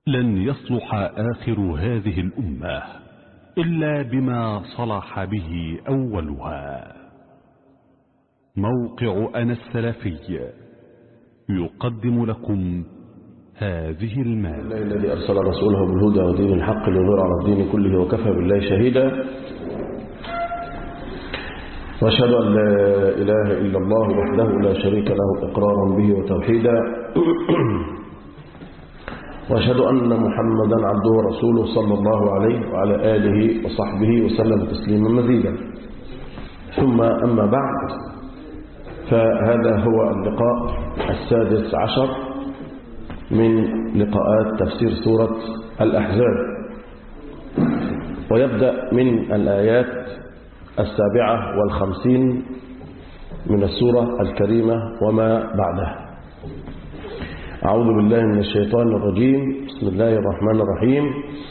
لن يصلح آخر هذه الأمة إلا بما صلح به أولها موقع أنا السلفي يقدم لكم هذه المادة الله الذي أرسل رسوله بالهدى ودين الحق ليظهر على الدين كله وكفى بالله شهيدا وأشهد أن لا إله إلا الله وحده لا شريك له إقرارا به وتوحيدا وأشهد أن محمدا عبده ورسوله صلى الله عليه وعلى آله وصحبه وسلم تسليما مزيدا ثم أما بعد فهذا هو اللقاء السادس عشر من لقاءات تفسير سورة الأحزاب ويبدأ من الآيات السابعة والخمسين من السورة الكريمة وما بعدها أعوذ بالله من الشيطان الرجيم بسم الله الرحمن الرحيم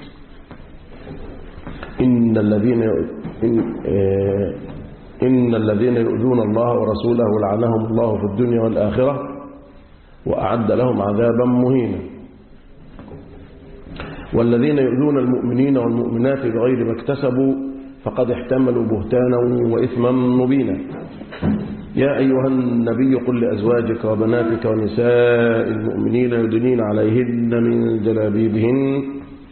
إن الذين إن, إن الذين يؤذون الله ورسوله لعنهم الله في الدنيا والآخرة وأعد لهم عذابا مهينا والذين يؤذون المؤمنين والمؤمنات بغير ما اكتسبوا فقد احتملوا بهتانا وإثما مبينا يا أيها النبي قل لأزواجك وبناتك ونساء المؤمنين يدنين عليهن من جلابيبهن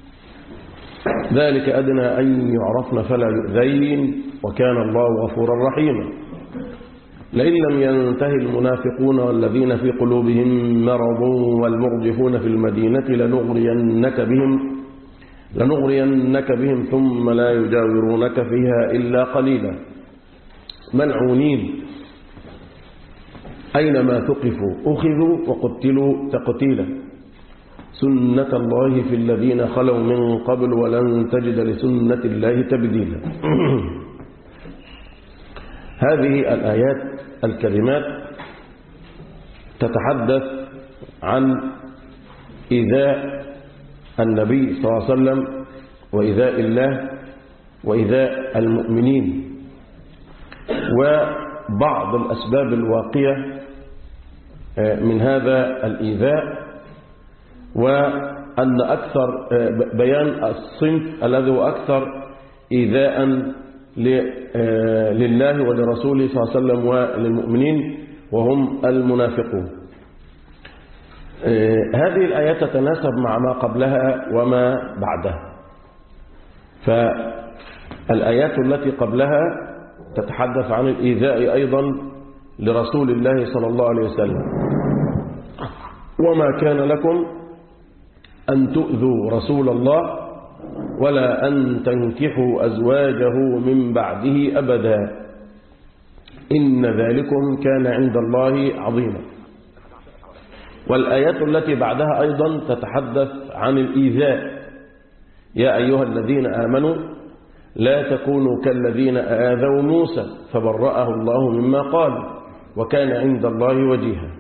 ذلك أدنى أن يعرفن فلا يؤذين وكان الله غفورا رحيما لئن لم ينتهي المنافقون والذين في قلوبهم مرض والمرجفون في المدينة لنغرينك بهم لنغرينك بهم ثم لا يجاورونك فيها إلا قليلا ملعونين أينما ثقفوا أخذوا وقتلوا تقتيلا سنة الله في الذين خلوا من قبل ولن تجد لسنة الله تبديلا هذه الآيات الكلمات تتحدث عن إيذاء النبي صلى الله عليه وسلم وإيذاء الله وإيذاء المؤمنين وبعض الأسباب الواقية من هذا الإيذاء وأن أكثر بيان الصنف الذي هو أكثر إيذاء لله ولرسوله صلى الله عليه وسلم وللمؤمنين وهم المنافقون هذه الآيات تتناسب مع ما قبلها وما بعدها فالآيات التي قبلها تتحدث عن الإيذاء أيضا لرسول الله صلى الله عليه وسلم وما كان لكم أن تؤذوا رسول الله ولا أن تنكحوا أزواجه من بعده أبدا إن ذلكم كان عند الله عظيما والآيات التي بعدها أيضا تتحدث عن الإيذاء يا أيها الذين آمنوا لا تكونوا كالذين آذوا موسى فبرأه الله مما قال وكان عند الله وجيها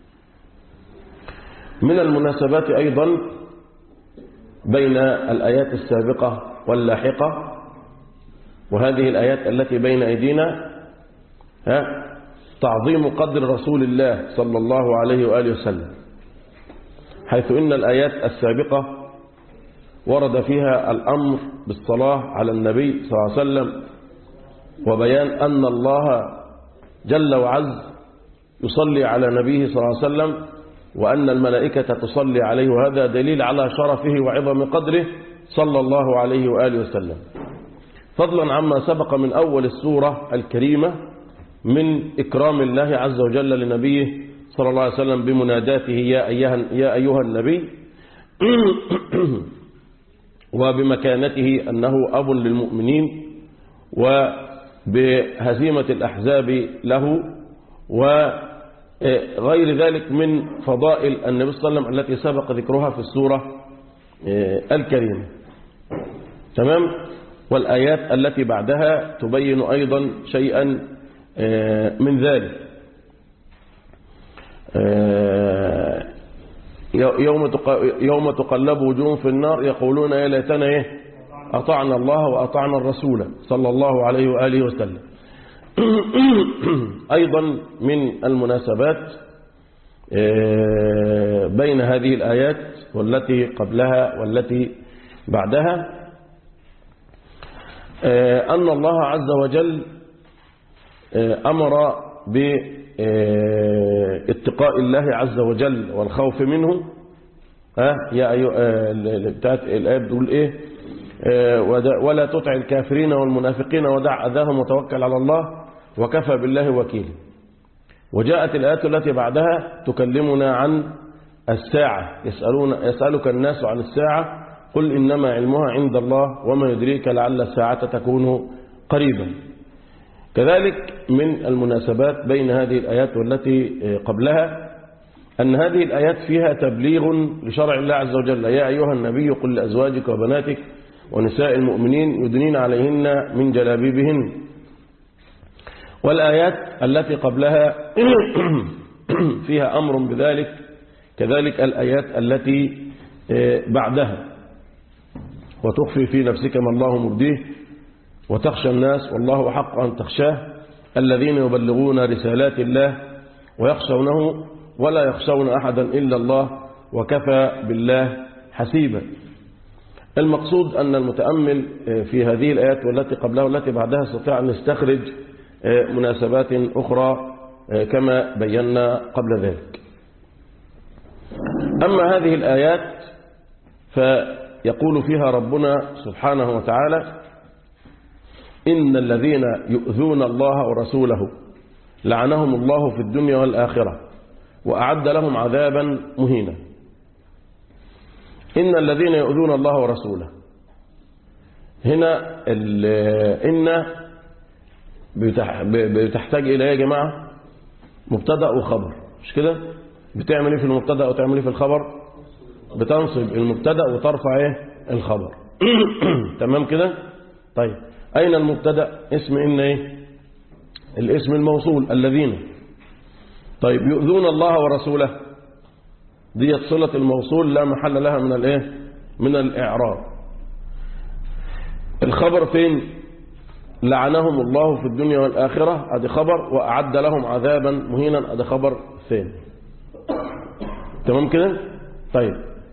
من المناسبات أيضا بين الآيات السابقة واللاحقة وهذه الآيات التي بين أيدينا ها تعظيم قدر رسول الله صلى الله عليه وآله وسلم حيث إن الآيات السابقة ورد فيها الأمر بالصلاة على النبي صلى الله عليه وسلم وبيان أن الله جل وعز يصلي على نبيه صلى الله عليه وسلم وأن الملائكة تصلي عليه وهذا دليل على شرفه وعظم قدره صلى الله عليه وآله وسلم فضلا عما سبق من أول السورة الكريمة من إكرام الله عز وجل لنبيه صلى الله عليه وسلم بمناداته يا أيها, يا أيها النبي وبمكانته أنه أب للمؤمنين وبهزيمة الأحزاب له وغير ذلك من فضائل النبي صلى الله عليه وسلم التي سبق ذكرها في السورة الكريمة تمام والآيات التي بعدها تبين أيضا شيئا من ذلك يوم يوم تقلب وجوههم في النار يقولون يا ليتنا ايه اطعنا الله واطعنا الرسول صلى الله عليه واله وسلم ايضا من المناسبات بين هذه الايات والتي قبلها والتي بعدها أن الله عز وجل أمر باتقاء الله عز وجل والخوف منه ها يا أيها بتاعت الآية بتقول إيه ولا تطع الكافرين والمنافقين ودع أذاهم وتوكل على الله وكفى بالله وكيلا وجاءت الآيات التي بعدها تكلمنا عن الساعة يسألون يسألك الناس عن الساعة قل إنما علمها عند الله وما يدريك لعل الساعة تكون قريبا كذلك من المناسبات بين هذه الآيات والتي قبلها أن هذه الآيات فيها تبليغ لشرع الله عز وجل يا أيها النبي قل لأزواجك وبناتك ونساء المؤمنين يدنين عليهن من جلابيبهن والآيات التي قبلها فيها أمر بذلك كذلك الآيات التي بعدها وتخفي في نفسك ما الله مبديه وتخشى الناس والله حق أن تخشاه الذين يبلغون رسالات الله ويخشونه ولا يخشون أحدا إلا الله وكفى بالله حسيبا المقصود أن المتأمل في هذه الآيات والتي قبلها والتي بعدها استطاع أن يستخرج مناسبات أخرى كما بينا قبل ذلك أما هذه الآيات فيقول فيها ربنا سبحانه وتعالى إن الذين يؤذون الله ورسوله لعنهم الله في الدنيا والآخرة وأعد لهم عذابا مهينا إن الذين يؤذون الله ورسوله هنا إن بتحتاج إلى يا جماعة مبتدا وخبر مش كده بتعمل ايه في المبتدا وتعمل ايه في الخبر بتنصب المبتدا وترفع ايه الخبر تمام كده طيب اين المبتدا اسم ان ايه الاسم الموصول الذين طيب يؤذون الله ورسوله ديت صلة الموصول لا محل لها من الايه من الاعراب الخبر فين لعنهم الله في الدنيا والآخرة ادي خبر وأعد لهم عذابا مهينا ادي خبر ثاني تمام كده طيب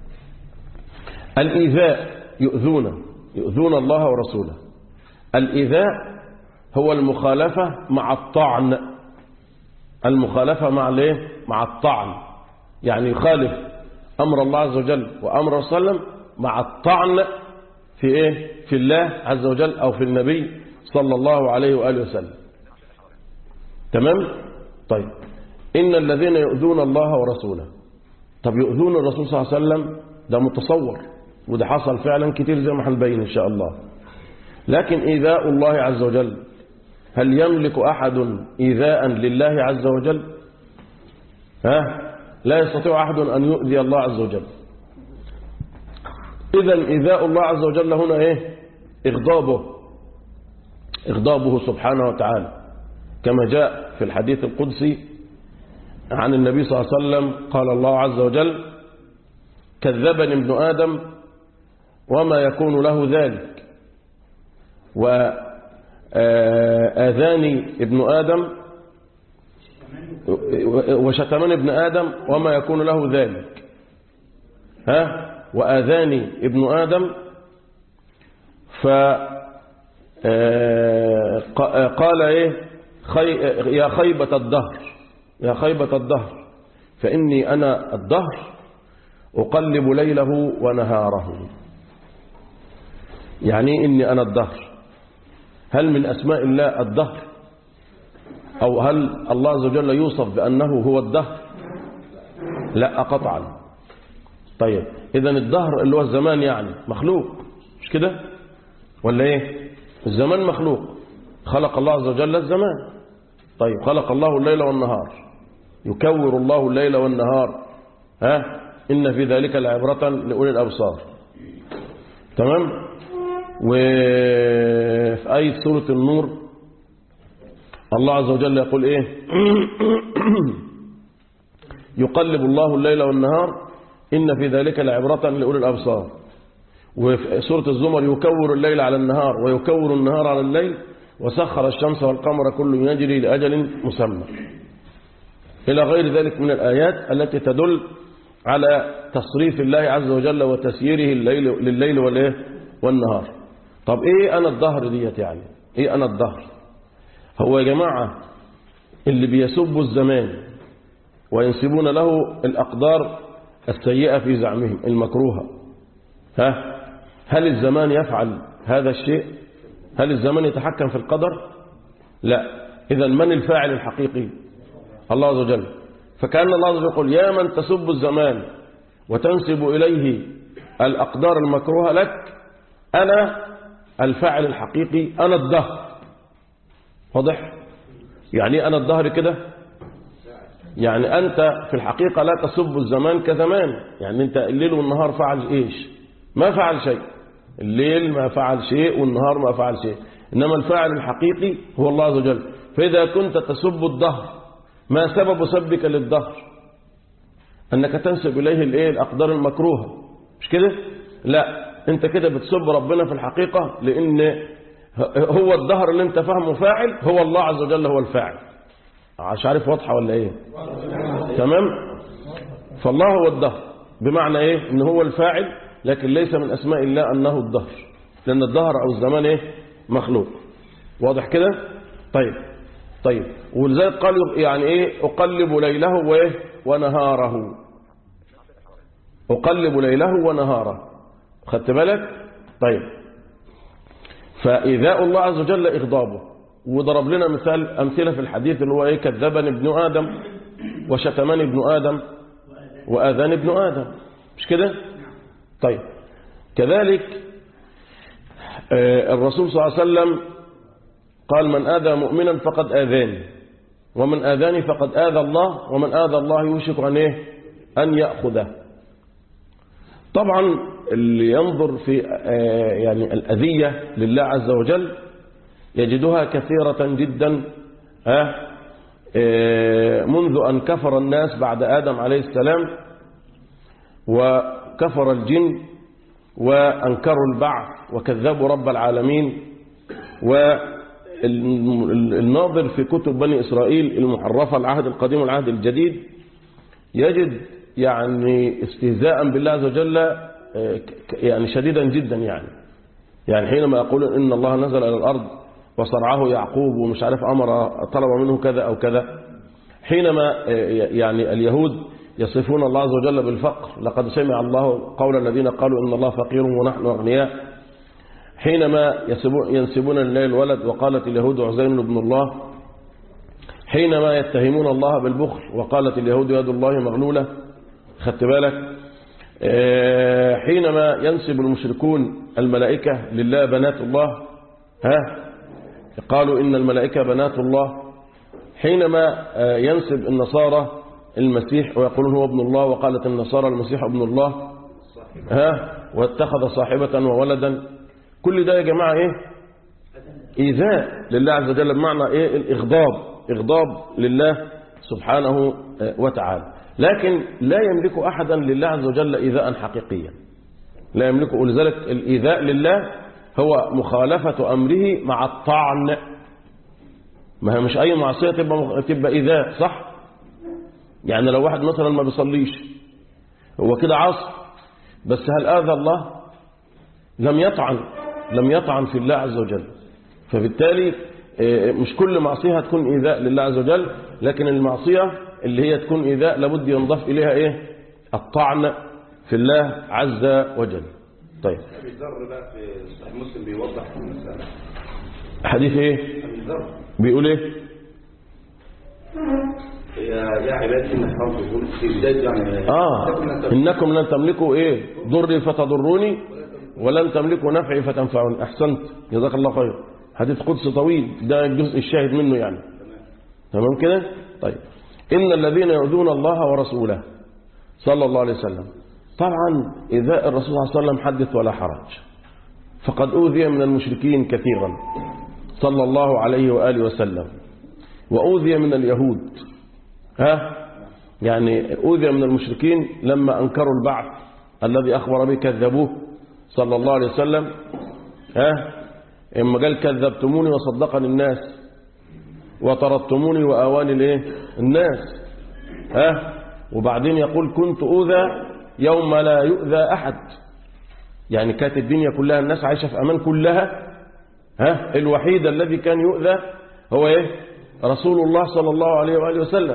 الإيذاء يؤذون يؤذون الله ورسوله الإيذاء هو المخالفة مع الطعن المخالفة مع الايه مع الطعن يعني يخالف أمر الله عز وجل وأمر صلى الله عليه وسلم مع الطعن في ايه في الله عز وجل أو في النبي صلى الله عليه وآله وسلم تمام طيب إن الذين يؤذون الله ورسوله طب يؤذون الرسول صلى الله عليه وسلم ده متصور وده حصل فعلا كتير زي ما هنبين إن شاء الله لكن إيذاء الله عز وجل هل يملك أحد إيذاء لله عز وجل ها لا يستطيع أحد أن يؤذي الله عز وجل إذا إيذاء الله عز وجل هنا إيه إغضابه إغضابه سبحانه وتعالى كما جاء في الحديث القدسي عن النبي صلى الله عليه وسلم قال الله عز وجل كذبني ابن آدم وما يكون له ذلك وآذاني ابن آدم وشتمني ابن آدم وما يكون له ذلك ها وآذاني ابن آدم ف قال ايه خي يا خيبة الدهر يا خيبة الدهر فإني أنا الدهر أقلب ليله ونهاره يعني إني أنا الدهر هل من أسماء الله الدهر أو هل الله عز وجل يوصف بأنه هو الدهر لا قطعا طيب إذا الدهر اللي هو الزمان يعني مخلوق مش كده ولا ايه الزمان مخلوق خلق الله عز وجل الزمان طيب خلق الله الليل والنهار يكور الله الليل والنهار ها إن في ذلك لعبرة لأولي الأبصار تمام وفي آية سورة النور الله عز وجل يقول إيه يقلب الله الليل والنهار إن في ذلك لعبرة لأولي الأبصار وفي سورة الزمر يكور الليل على النهار ويكور النهار على الليل وسخر الشمس والقمر كل يجري لأجل مسمى إلى غير ذلك من الآيات التي تدل على تصريف الله عز وجل وتسييره الليل لليل والايه والنهار طب ايه انا الظهر ديت يعني ايه انا الظهر هو يا جماعة اللي بيسبوا الزمان وينسبون له الأقدار السيئة في زعمهم المكروهة ها هل الزمان يفعل هذا الشيء هل الزمان يتحكم في القدر لا إذا من الفاعل الحقيقي الله عز وجل فكان الله عز وجل يقول يا من تسب الزمان وتنسب إليه الأقدار المكروهة لك أنا الفاعل الحقيقي أنا الدهر واضح يعني أنا الظهر كده يعني أنت في الحقيقة لا تسب الزمان كزمان يعني أنت الليل والنهار فعل إيش ما فعل شيء الليل ما فعل شيء والنهار ما فعل شيء إنما الفاعل الحقيقي هو الله عز وجل فإذا كنت تسب الظهر ما سبب سبك للظهر أنك تنسب إليه الإيه الأقدار المكروهة مش كده لا أنت كده بتسب ربنا في الحقيقة لأن هو الظهر اللي انت فاهمه فاعل هو الله عز وجل هو الفاعل مش عارف واضحة ولا ايه تمام فالله هو الظهر بمعنى ايه ان هو الفاعل لكن ليس من اسماء الله انه الظهر لان الظهر او الزمان ايه مخلوق واضح كده طيب طيب ولذلك قالوا يعني ايه اقلب ليله وايه ونهاره اقلب ليله ونهاره خدت بالك طيب فإيذاء الله عز وجل إغضابه وضرب لنا مثال أمثلة في الحديث اللي هو إيه كذبني ابن آدم وشتمني ابن آدم وآذاني ابن آدم مش كده طيب كذلك الرسول صلى الله عليه وسلم قال من آذى مؤمنا فقد آذاني ومن آذاني فقد آذى الله ومن آذى الله يوشك أن إيه أن يأخذه طبعا اللي ينظر في يعني الأذية لله عز وجل يجدها كثيرة جدا منذ أن كفر الناس بعد آدم عليه السلام وكفر الجن وأنكروا البعث وكذبوا رب العالمين والناظر في كتب بني إسرائيل المحرفة العهد القديم والعهد الجديد يجد يعني استهزاء بالله عز وجل يعني شديدا جدا يعني يعني حينما يقول إن الله نزل إلى الأرض وصرعه يعقوب ومش عارف أمر طلب منه كذا أو كذا حينما يعني اليهود يصفون الله عز وجل بالفقر لقد سمع الله قول الذين قالوا إن الله فقير ونحن أغنياء حينما ينسبون لله الولد وقالت اليهود عزير ابن الله حينما يتهمون الله بالبخل وقالت اليهود يد الله مغلولة خدت بالك حينما ينسب المشركون الملائكة لله بنات الله ها قالوا إن الملائكة بنات الله حينما ينسب النصارى المسيح ويقولون هو ابن الله وقالت النصارى المسيح ابن الله ها واتخذ صاحبة وولدا كل ده يا جماعة ايه إيذاء لله عز وجل بمعنى ايه الإغضاب إغضاب لله سبحانه وتعالى لكن لا يملك أحدا لله عز وجل إيذاء حقيقيا لا يملك ولذلك الإيذاء لله هو مخالفة أمره مع الطعن ما هي مش أي معصية تبقى, تبقى إيذاء صح يعني لو واحد مثلا ما بيصليش هو كده عصر بس هل آذى الله لم يطعن لم يطعن في الله عز وجل فبالتالي مش كل معصية هتكون إيذاء لله عز وجل لكن المعصية اللي هي تكون إيذاء لابد ينضاف إليها إيه الطعن في الله عز وجل طيب أبي ذر بقى في صحيح مسلم بيوضح المسألة حديث إيه أبي ذر بيقول إيه يا يا عبادي إن حرام يقول في بداية يعني آه تكن أنت إنكم لن تملكوا إيه ضري فتضروني ولن تملكوا نفعي فتنفعوني أحسنت جزاك الله خير حديث قدس طويل ده الجزء الشاهد منه يعني تمام كده طيب إن الذين يؤذون الله ورسوله صلى الله عليه وسلم طبعا إذا الرسول صلى الله عليه وسلم حدث ولا حرج فقد أوذي من المشركين كثيرا صلى الله عليه وآله وسلم وأوذي من اليهود ها يعني أوذي من المشركين لما أنكروا البعث الذي أخبر به كذبوه صلى الله عليه وسلم ها إما قال كذبتموني وصدقني الناس وطردتموني وآواني الايه الناس ها وبعدين يقول كنت أوذى يوم لا يؤذى أحد يعني كانت الدنيا كلها الناس عايشة في أمان كلها ها الوحيد الذي كان يؤذى هو إيه رسول الله صلى الله عليه وآله وسلم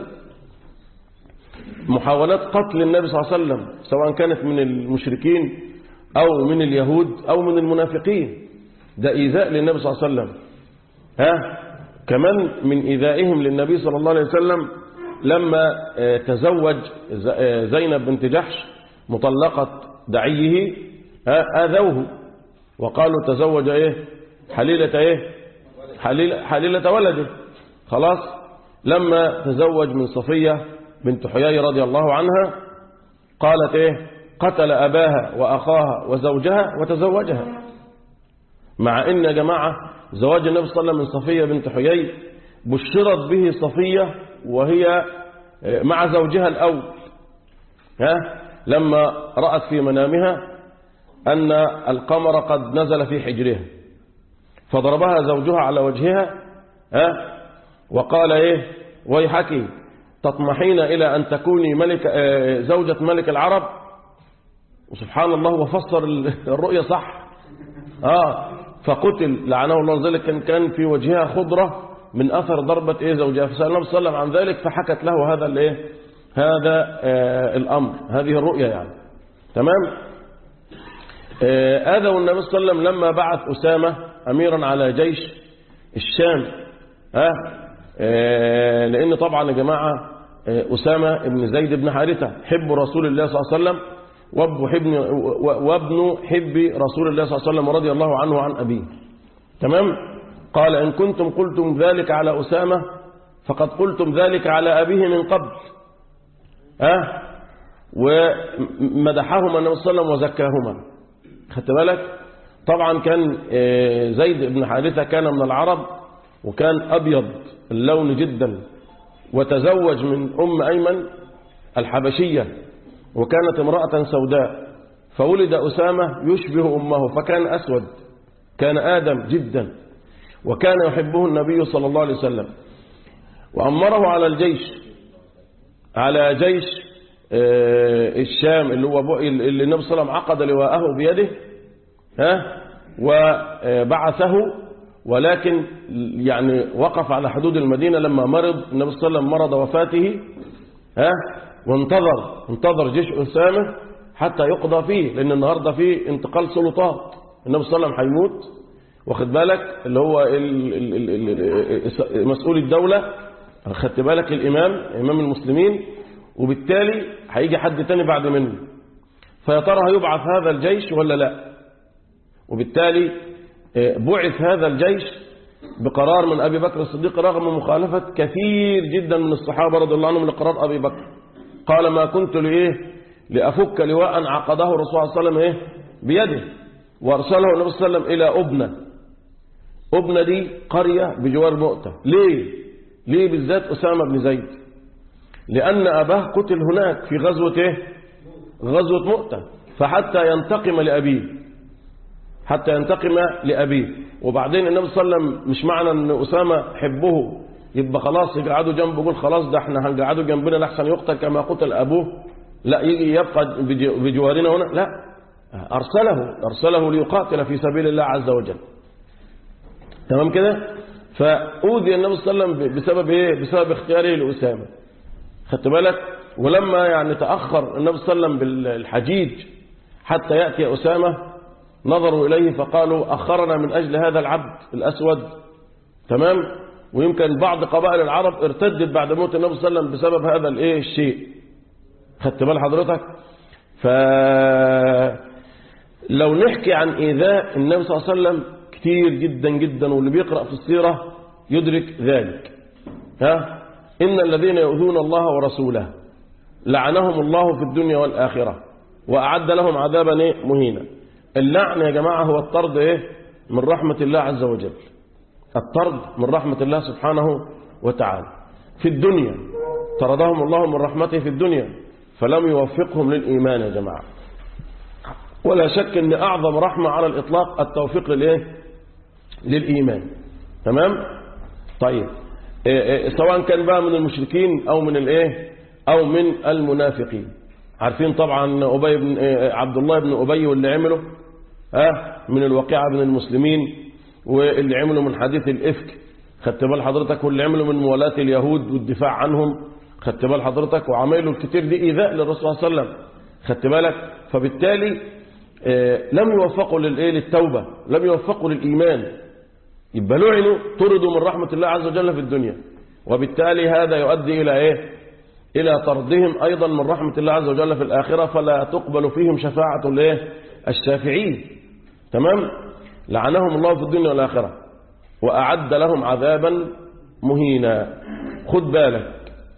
محاولات قتل النبي صلى الله عليه وسلم سواء كانت من المشركين أو من اليهود أو من المنافقين ده إيذاء للنبي صلى الله عليه وسلم ها كمان من إيذائهم للنبي صلى الله عليه وسلم لما آه، تزوج ز- آه، زينب بنت جحش مطلقة دعيه ها، آذوه وقالوا تزوج ايه حليلة ايه حليلة, حليلة ولده خلاص لما تزوج من صفية بنت حيي رضي الله عنها قالت ايه قتل أباها وأخاها وزوجها وتزوجها مع ان يا جماعة زواج النبي صلى الله عليه وسلم من صفية بنت حيي بشرت به صفية وهي مع زوجها الأول ها لما رأت في منامها أن القمر قد نزل في حجرها فضربها زوجها على وجهها ها وقال ايه ويحكي تطمحين إلى أن تكوني ملك آه، زوجة ملك العرب وسبحان الله وفسر الرؤية صح آه فقتل لعنه الله ذلك كان كان في وجهها خضرة من أثر ضربة إيه زوجها فسأل النبي صلى الله عليه وسلم عن ذلك فحكت له هذا الإيه هذا آه الأمر هذه الرؤية يعني تمام آه آذوا النبي صلى الله عليه وسلم لما بعث أسامة أميرا على جيش الشام ها آه لأن طبعا يا جماعة آه أسامة بن زيد بن حارثة حب رسول الله صلى الله عليه وسلم وابن حب وابن حب رسول الله صلى الله عليه وسلم رضي الله عنه وعن أبيه تمام قال إن كنتم قلتم ذلك على أسامة فقد قلتم ذلك على أبيه من قبل ها ومدحهما النبي صلى الله عليه وسلم وزكاهما خدت بالك طبعا كان آه، زيد بن حارثة كان من العرب وكان أبيض اللون جدا وتزوج من أم أيمن الحبشية وكانت امرأة سوداء فولد أسامة يشبه أمه فكان أسود كان آدم جدا وكان يحبه النبي صلى الله عليه وسلم وأمره على الجيش على جيش آه، الشام اللي هو بو- اللي النبي صلى الله عليه وسلم عقد لواءه بيده ها وبعثه ولكن يعني وقف على حدود المدينة لما مرض النبي صلى الله عليه وسلم مرض وفاته ها وانتظر انتظر جيش أسامة حتى يقضى فيه لأن النهاردة فيه انتقال سلطات النبي صلى الله عليه وسلم هيموت واخد بالك اللي هو ال- ال- ال- ال- مسؤول الدولة خدت بالك الإمام إمام المسلمين وبالتالي هيجي حد تاني بعد منه فيا ترى هيبعث هذا الجيش ولا لا وبالتالي آه، بعث هذا الجيش بقرار من أبي بكر الصديق رغم مخالفة كثير جدا من الصحابة رضي الله عنهم لقرار أبي بكر قال ما كنت لإيه لأفك لواء عقده الرسول صلى الله عليه وسلم إيه بيده وأرسله النبي صلى الله عليه وسلم إلى أبنة أبنة دي قرية بجوار مؤتة ليه ليه بالذات أسامة بن زيد لأن أباه قتل هناك في غزوة إيه غزوة مؤتة فحتى ينتقم لأبيه حتى ينتقم لأبيه وبعدين النبي صلى الله عليه وسلم مش معنى أن أسامة حبه يبقى خلاص يقعدوا جنبه يقول خلاص ده احنا هنقعدوا جنبنا لحسن يقتل كما قتل أبوه لا يجي يبقى بج- بجوارنا هنا لا أرسله أرسله ليقاتل في سبيل الله عز وجل تمام كده فأوذي النبي صلى الله عليه وسلم بسبب إيه بسبب اختياره لأسامة خدت بالك ولما يعني تأخر النبي صلى الله عليه وسلم بالحجيج حتى يأتي أسامة نظروا إليه فقالوا أخرنا من أجل هذا العبد الأسود تمام ويمكن بعض قبائل العرب ارتدت بعد موت النبي صلى الله عليه وسلم بسبب هذا الايه الشيء خدت بال حضرتك ف لو نحكي عن إيذاء النبي صلى الله عليه وسلم كتير جدا جدا واللي بيقرأ في السيرة يدرك ذلك ها إن الذين يؤذون الله ورسوله لعنهم الله في الدنيا والآخرة وأعد لهم عذابا إيه؟ مهينا اللعن يا جماعة هو الطرد إيه؟ من رحمة الله عز وجل الطرد من رحمة الله سبحانه وتعالى في الدنيا طردهم الله من رحمته في الدنيا فلم يوفقهم للإيمان يا جماعة ولا شك أن أعظم رحمة على الإطلاق التوفيق للإيه؟ للإيمان تمام؟ طيب إيه إيه سواء كان بقى من المشركين أو من الإيه؟ أو من المنافقين عارفين طبعا أبي بن عبد الله بن أبي واللي عمله ها من الواقعة بين المسلمين واللي عمله من حديث الإفك خدت بال حضرتك واللي عمله من موالاة اليهود والدفاع عنهم خدت بال حضرتك وعمايله الكتير دي إيذاء للرسول صلى الله عليه وسلم خدت بالك فبالتالي آه، لم يوفقوا للإيه للتوبة لم يوفقوا للإيمان يبقى لعنوا طردوا من رحمة الله عز وجل في الدنيا وبالتالي هذا يؤدي إلى إيه إلى طردهم أيضا من رحمة الله عز وجل في الآخرة فلا تقبل فيهم شفاعة الإيه الشافعين تمام لعنهم الله في الدنيا والآخرة وأعد لهم عذابا مهينا خد بالك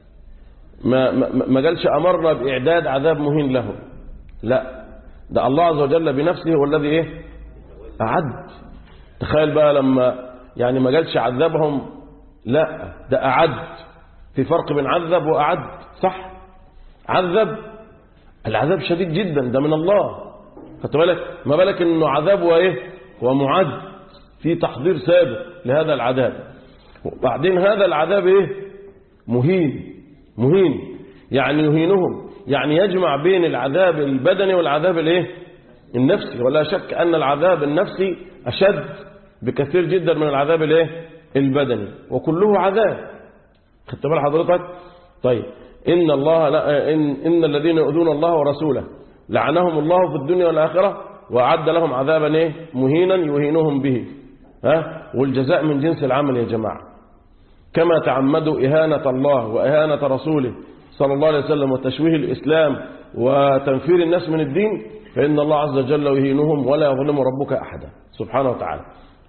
ما, ما, ما قالش أمرنا بإعداد عذاب مهين لهم لا ده الله عز وجل بنفسه هو الذي إيه أعد تخيل بقى لما يعني ما قالش عذبهم لا ده أعد في فرق بين عذب وأعد صح عذب العذاب شديد جدا ده من الله خدت بالك ما بالك انه عذاب وايه ومعد في تحضير سابق لهذا العذاب وبعدين هذا العذاب ايه مهين مهين يعني يهينهم يعني يجمع بين العذاب البدني والعذاب الايه النفسي ولا شك ان العذاب النفسي اشد بكثير جدا من العذاب الايه البدني وكله عذاب خدت بال حضرتك طيب ان الله لا ان ان الذين يؤذون الله ورسوله لعنهم الله في الدنيا والاخره واعد لهم عذابا ايه مهينا يهينهم به ها والجزاء من جنس العمل يا جماعه كما تعمدوا إهانة الله وإهانة رسوله صلى الله عليه وسلم وتشويه الإسلام وتنفير الناس من الدين فإن الله عز وجل يهينهم ولا يظلم ربك أحدا سبحانه وتعالى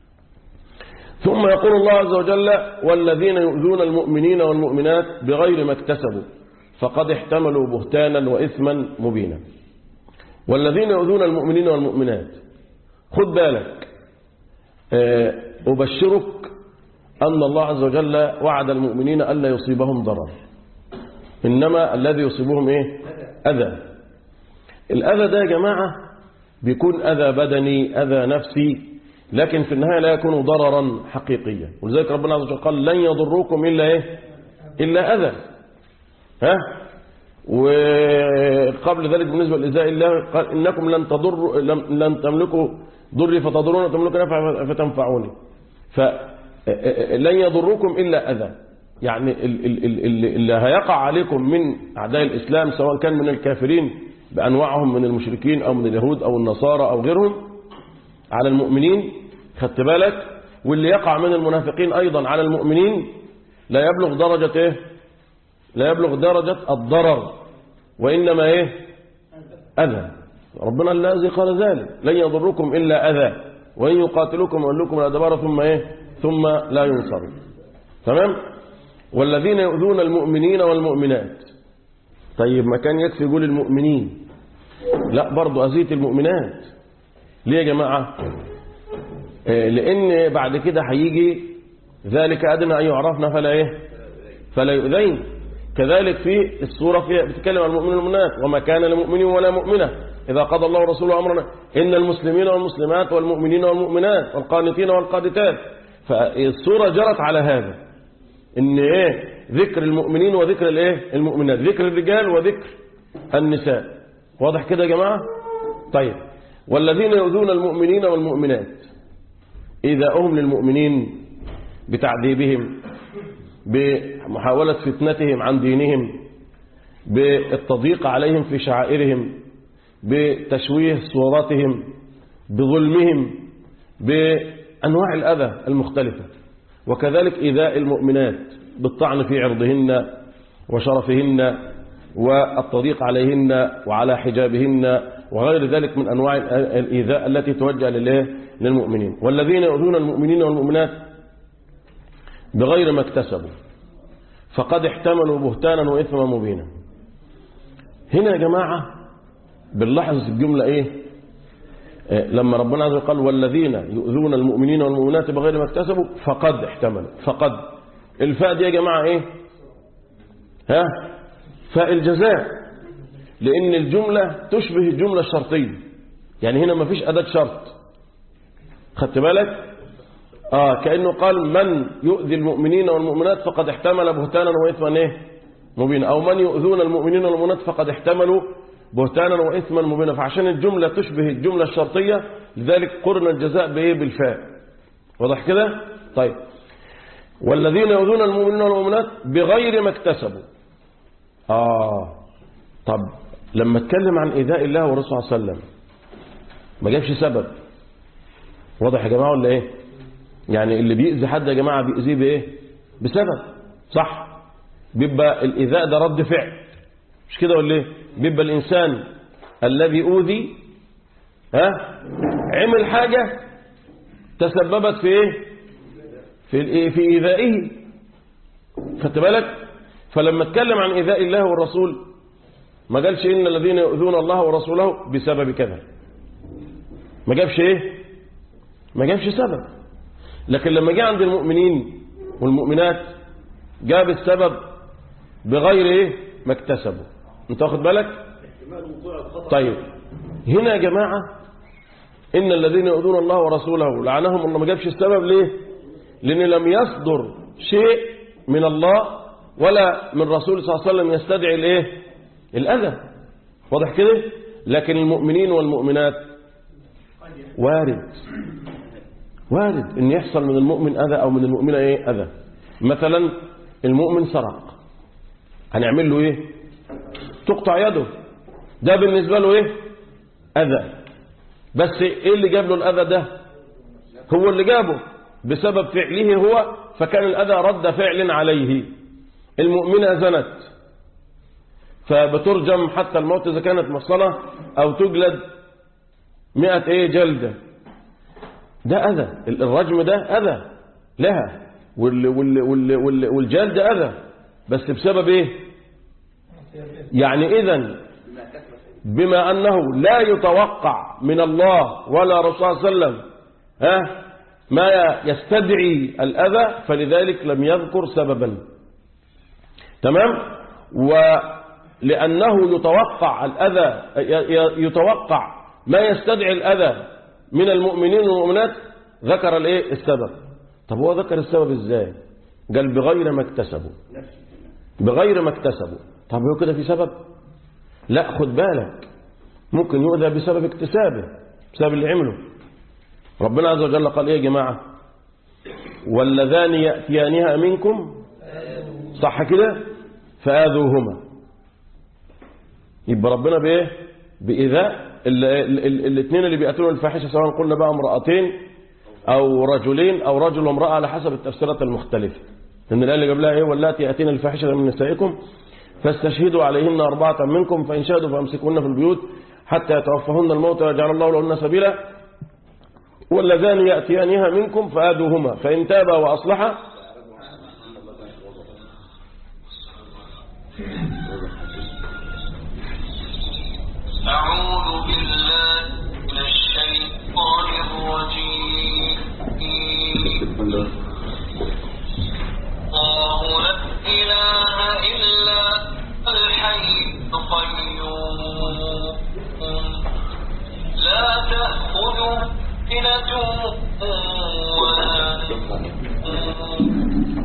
ثم يقول الله عز وجل والذين يؤذون المؤمنين والمؤمنات بغير ما اكتسبوا فقد احتملوا بهتانا وإثما مبينا والذين يؤذون المؤمنين والمؤمنات خد بالك آه، أبشرك أن الله عز وجل وعد المؤمنين ألا يصيبهم ضرر إنما الذي يصيبهم إيه أذى الأذى ده يا جماعة بيكون أذى بدني أذى نفسي لكن في النهاية لا يكون ضررا حقيقيا ولذلك ربنا عز وجل قال لن يضروكم إلا إيه إلا أذى ها وقبل ذلك بالنسبة لإزاء الله قال إنكم لن تضروا لن لن تملكوا ضري فتضرون وتملكوا نفع فتنفعوني فلن يضركم إلا أذى يعني ال- ال- ال- ال- اللي هيقع عليكم من أعداء الإسلام سواء كان من الكافرين بأنواعهم من المشركين أو من اليهود أو النصارى أو غيرهم على المؤمنين خدت بالك واللي يقع من المنافقين أيضا على المؤمنين لا يبلغ درجة إيه لا يبلغ درجة الضرر وإنما إيه أذى ربنا الذي قال ذلك لن يضركم إلا أذى وإن يقاتلوكم ويولوكم الأدبار ثم إيه ثم لا ينصرون تمام والذين يؤذون المؤمنين والمؤمنات طيب ما كان يكفي يقول المؤمنين لا برضو أذية المؤمنات ليه يا جماعة آه، لأن بعد كده هيجي ذلك أدنى أن يعرفنا فلا إيه فلا يؤذين كذلك في السورة فيها بتتكلم عن المؤمنين والمؤمنات وما كان لمؤمن ولا مؤمنة إذا قضى الله ورسوله أمرنا إن المسلمين والمسلمات والمؤمنين والمؤمنات والقانتين والقادتات فالسورة جرت على هذا إن إيه ذكر المؤمنين وذكر الإيه المؤمنات ذكر الرجال وذكر النساء واضح كده يا جماعة طيب والذين يؤذون المؤمنين والمؤمنات إيذاؤهم للمؤمنين بتعذيبهم بمحاولة فتنتهم عن دينهم بالتضييق عليهم في شعائرهم بتشويه صورتهم بظلمهم بأنواع الأذى المختلفة وكذلك إيذاء المؤمنات بالطعن في عرضهن وشرفهن والتضييق عليهن وعلى حجابهن وغير ذلك من أنواع الإيذاء التي توجه لله للمؤمنين والذين يؤذون المؤمنين والمؤمنات بغير ما اكتسبوا فقد احتملوا بهتانا وإثما مبينا هنا يا جماعة بنلاحظ الجملة ايه آه، لما ربنا عز وجل قال والذين يؤذون المؤمنين والمؤمنات بغير ما اكتسبوا فقد احتملوا فقد الفاء دي يا جماعة ايه ها فاء الجزاء لان الجملة تشبه الجملة الشرطية يعني هنا ما فيش أداة شرط خدت بالك آه كأنه قال من يؤذي المؤمنين والمؤمنات فقد احتمل بهتانا وإثما إيه مبينا أو من يؤذون المؤمنين والمؤمنات فقد احتملوا بهتانا وإثما مبينا فعشان الجملة تشبه الجملة الشرطية لذلك قرن الجزاء بإيه بالفاء واضح كده طيب والذين يؤذون المؤمنين والمؤمنات بغير ما اكتسبوا آه طب لما اتكلم عن إيذاء الله ورسوله صلى الله عليه وسلم ما جابش سبب واضح يا جماعة ولا إيه يعني اللي بيأذي حد يا جماعة بيأذيه بإيه بسبب صح بيبقى الإيذاء ده رد فعل مش كده ولا إيه بيبقى الإنسان الذي أوذي ها عمل حاجة تسببت في إيه في الإيه في إيذائه خدت بالك فلما اتكلم عن إيذاء الله والرسول ما قالش إن الذين يؤذون الله ورسوله بسبب كذا ما جابش إيه ما جابش سبب لكن لما جاء عند المؤمنين والمؤمنات جاب السبب بغير إيه ما اكتسبوا انت واخد بالك طيب هنا يا جماعة إن الذين يؤذون الله ورسوله لعنهم الله ما جابش السبب ليه لأن لم يصدر شيء من الله ولا من رسول صلى الله عليه وسلم يستدعي الايه الأذى واضح كده لكن المؤمنين والمؤمنات وارد وارد ان يحصل من المؤمن أذى أو من المؤمنة ايه أذى مثلا المؤمن سرق هنعمل له ايه تقطع يده ده بالنسبة له ايه أذى بس ايه اللي جاب له الأذى ده هو اللي جابه بسبب فعله هو فكان الأذى رد فعل عليه المؤمنة زنت فبترجم حتى الموت إذا كانت محصنة أو تجلد مئة إيه جلدة ده أذى الرجم ده أذى لها وال وال وال وال والجلد أذى بس بسبب إيه يعني إذن بما أنه لا يتوقع من الله ولا رسول الله صلى الله عليه وسلم ها ما يستدعي الأذى فلذلك لم يذكر سببا تمام ولأنه يتوقع الأذى يتوقع ما يستدعي الأذى من المؤمنين والمؤمنات ذكر الايه السبب طب هو ذكر السبب ازاي قال بغير ما اكتسبوا بغير ما اكتسبوا طب هو كده في سبب لا خد بالك ممكن يؤذى بسبب اكتسابه بسبب اللي عمله ربنا عز وجل قال ايه يا جماعة واللذان يأتيانها منكم صح كده فآذوهما يبقى ربنا بايه بإذاء الاثنين اللي بيأتون الفاحشة سواء قلنا بقى امرأتين أو رجلين أو رجل وامرأة على حسب التفسيرات المختلفة لأن الآية اللي قبلها ايه واللاتي يأتين الفاحشة من نسائكم فاستشهدوا عليهن أربعة منكم فإن شهدوا فأمسكوهن في البيوت حتى يتوفهن الموت ويجعل الله لهن سبيلا واللذان يأتيانها منكم فآذوهما فإن تابا وأصلحا أعوذ بالله من الشيطان الرجيم الله لا إله إلا الحي القيوم لا تأخذه سنة ولا نوم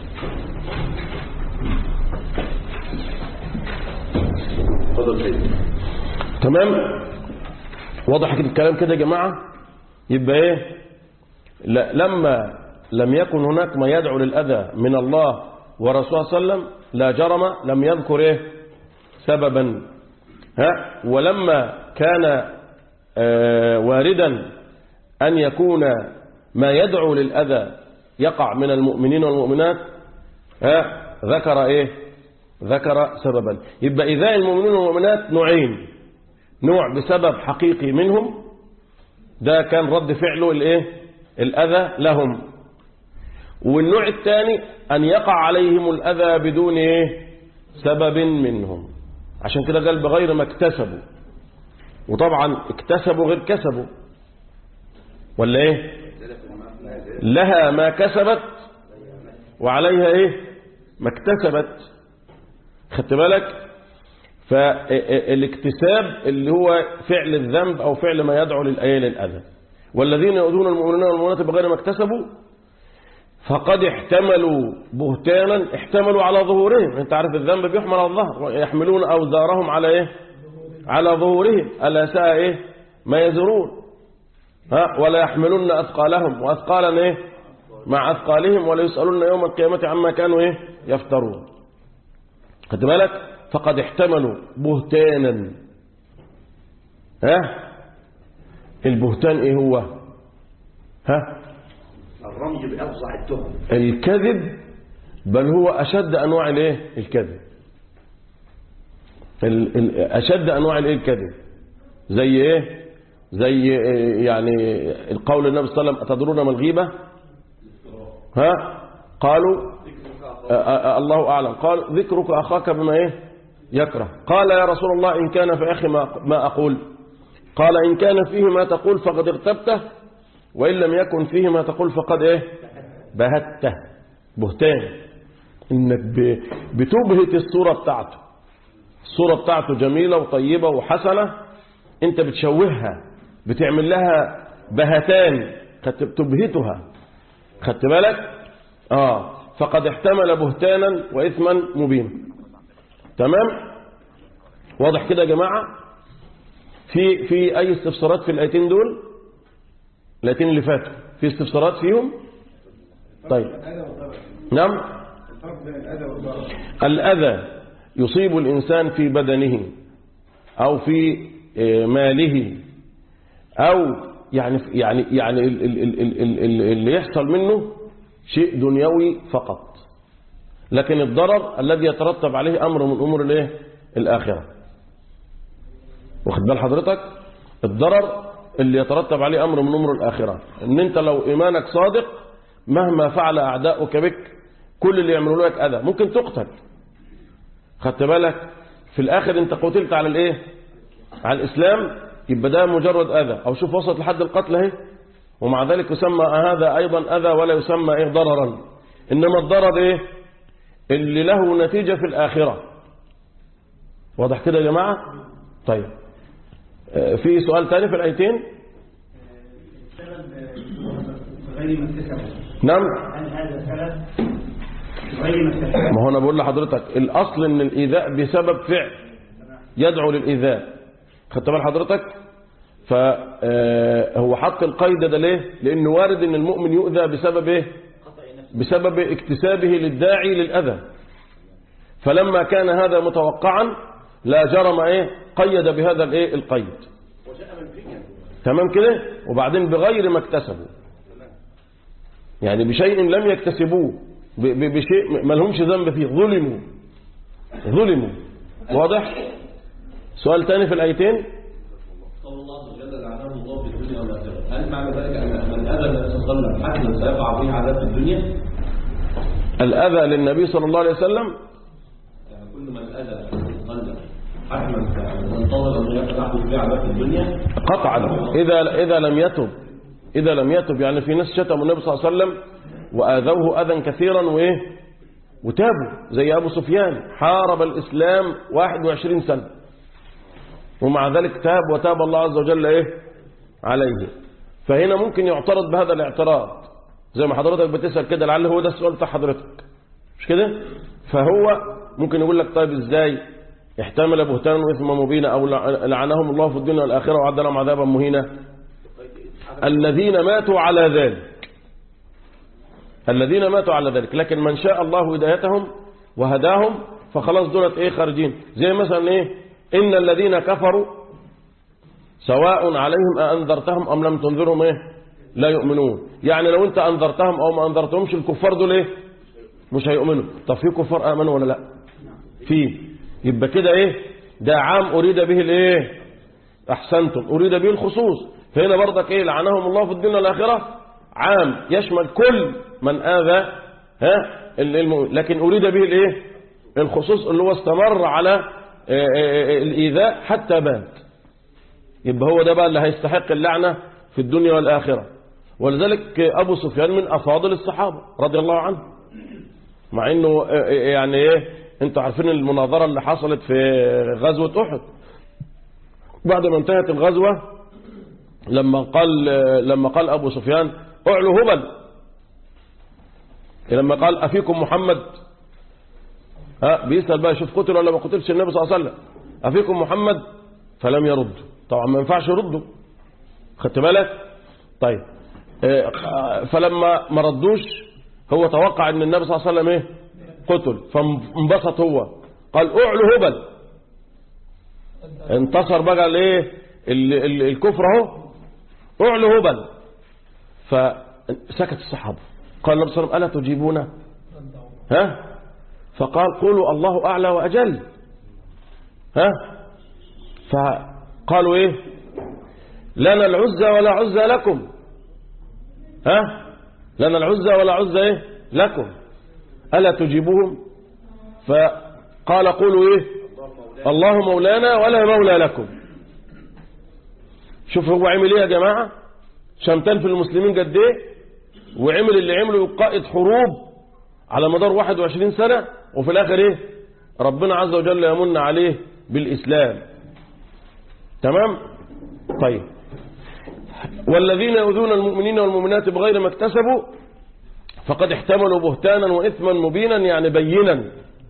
تفضل سيدي تمام واضح كده الكلام كده يا جماعة يبقى ايه لا لما لم يكن هناك ما يدعو للأذى من الله ورسوله صلى الله عليه وسلم لا جرم لم يذكر ايه سببا ها ولما كان آه واردا أن يكون ما يدعو للأذى يقع من المؤمنين والمؤمنات ها ذكر ايه ذكر سببا يبقى إذا المؤمنين والمؤمنات نوعين نوع بسبب حقيقي منهم ده كان رد فعله الايه الأذى لهم والنوع الثاني أن يقع عليهم الأذى بدون ايه سبب منهم عشان كده قال بغير ما اكتسبوا وطبعا اكتسبوا غير كسبوا ولا ايه لها ما كسبت وعليها ايه ما اكتسبت خدت بالك فالاكتساب اللي هو فعل الذنب او فعل ما يدعو للايه للاذى والذين يؤذون المؤمنين والمؤمنات بغير ما اكتسبوا فقد احتملوا بهتانا احتملوا على ظهورهم انت عارف الذنب بيحمل على الظهر ويحملون اوزارهم على ايه على ظهورهم الا ساء ايه ما يزرون ها ولا يحملن اثقالهم واثقالا ايه مع اثقالهم ولا يسالون يوم القيامه عما كانوا ايه يفترون خد بالك فقد احتملوا بهتانا ها البهتان ايه هو ها الرمي بأفظع التهم الكذب بل هو أشد أنواع الايه الكذب ال- ال- أشد أنواع الايه الكذب زي ايه زي إيه يعني القول النبي صلى الله عليه وسلم أتدرون ما الغيبة ها قالوا آه، آه، الله أعلم قال ذكرك أخاك بما ايه يكره قال يا رسول الله إن كان في أخي ما ما أقول قال إن كان فيه ما تقول فقد اغتبته وإن لم يكن فيه ما تقول فقد ايه بهته بهتان انك ب- بتبهت الصورة بتاعته الصورة بتاعته جميلة وطيبة وحسنة انت بتشوهها بتعمل لها بهتان خدت- تبهتها خدت بالك اه فقد احتمل بهتانا واثما مبينا تمام واضح كده يا جماعة في في اي استفسارات في الايتين دول الايتين اللي فاتوا في استفسارات فيهم طيب نعم الأذى يصيب الإنسان في بدنه أو في آه، ماله أو يعني يعني يعني ال- ال- ال- ال- ال- ال- اللي يحصل منه شيء دنيوي فقط لكن الضرر الذي يترتب عليه أمر من أمور الايه الآخرة واخد بال حضرتك الضرر اللي يترتب عليه أمر من أمور الآخرة إن أنت لو إيمانك صادق مهما فعل أعداؤك بك كل اللي يعملوا لك أذى ممكن تقتل خدت بالك في الآخر أنت قتلت على الإيه على الإسلام يبقى ده مجرد أذى أو شوف وصلت لحد القتل اهي ومع ذلك يسمى هذا أيضا أذى ولا يسمى إيه ضررا إنما الضرر إيه اللي له نتيجة في الآخرة واضح كده يا جماعة طيب آه، في سؤال تاني في الآيتين غير ما اكتسبه نعم هل هذا سبب غير ما اكتسبه ما هو انا بقول لحضرتك الاصل ان الايذاء بسبب فعل يدعو للايذاء خدت بال حضرتك فهو حط القيد ده ليه لانه وارد ان المؤمن يؤذى بسبب ايه بسبب اكتسابه للداعي للاذى فلما كان هذا متوقعا لا جرم ايه قيد بهذا الايه القيد تمام كده وبعدين بغير ما اكتسبوا يعني بشيء لم يكتسبوه ب- ب- بشيء ما لهمش ذنب فيه ظلموا ظلموا واضح سؤال تاني في الآيتين قول الله عز وجل لعنه الله في الدنيا والاخره هل معنى ذلك ان من اذى النبي صلى الله عليه وسلم حتما سيقع به عذاب في الدنيا الأذى للنبي صلى الله عليه وسلم يعني كل من اذى النبي صلى الله عليه وسلم حتما سينتظر ان يحدث به عذاب في الدنيا قطعا إذا إذا لم يتب إذا لم يتب يعني في ناس شتموا النبي صلى الله عليه وسلم وآذوه أذى كثيرا وإيه وتابوا زي أبو سفيان حارب الإسلام 21 سنة ومع ذلك تاب وتاب الله عز وجل إيه عليه فهنا ممكن يعترض بهذا الاعتراض زي ما حضرتك بتسأل كده لعل هو ده السؤال بتاع حضرتك مش كده فهو ممكن يقول لك طيب ازاي احتمل بهتانا واثما مبينا او لع- لعنهم الله في الدنيا والاخره وعد لهم عذابا مهينا الذين ماتوا على ذلك الذين ماتوا على ذلك لكن من شاء الله هدايتهم وهداهم فخلاص دولت ايه خارجين زي مثلا ايه ان الذين كفروا سواء عليهم أأنذرتهم أم لم تنذرهم إيه لا يؤمنون يعني لو أنت أنذرتهم أو ما أنذرتهمش الكفار دول إيه مش هيؤمنوا طب في كفار آمنوا ولا لا في يبقى كده إيه ده عام أريد به الإيه أحسنتم أريد به الخصوص فهنا برضك إيه لعنهم الله في الدنيا والآخرة عام يشمل كل من آذى ها ال- الم- لكن أريد به الإيه الخصوص اللي هو استمر على آه، آه، آه، الإيذاء حتى مات يبقى هو ده بقى اللي هيستحق اللعنة في الدنيا والآخرة ولذلك أبو سفيان من أفاضل الصحابة رضي الله عنه مع أنه يعني إيه أنتوا عارفين المناظرة اللي حصلت في غزوة أحد بعد ما انتهت الغزوة لما قال لما قال أبو سفيان اعلوا هبل لما قال أفيكم محمد ها بيسأل بقى شوف قتل ولا ما قتلش النبي صلى الله عليه وسلم أفيكم محمد فلم يرد طبعا ما ينفعش يردوا خدت بالك طيب آه، فلما ما ردوش هو توقع ان النبي صلى الله عليه وسلم ايه قتل فانبسط هو قال اعلو هبل انتصر بقى الايه ال- ال- الكفر اهو اعلو هبل فسكت الصحابه قال النبي صلى الله عليه وسلم الا تجيبون ها فقال قولوا الله اعلى واجل ها فقالوا ايه لنا العزى ولا عزى لكم ها لنا العزى ولا عزى ايه لكم ألا تجيبوهم فقال قولوا ايه الله مولانا ولا مولى لكم شوف هو عمل ايه يا جماعة شمتان في المسلمين قد ايه وعمل اللي عمله قائد حروب على مدار 21 سنة وفي الاخر ايه ربنا عز وجل يمن عليه بالاسلام تمام طيب والذين يؤذون المؤمنين والمؤمنات بغير ما اكتسبوا فقد احتملوا بهتانا وإثما مبينا يعني بينا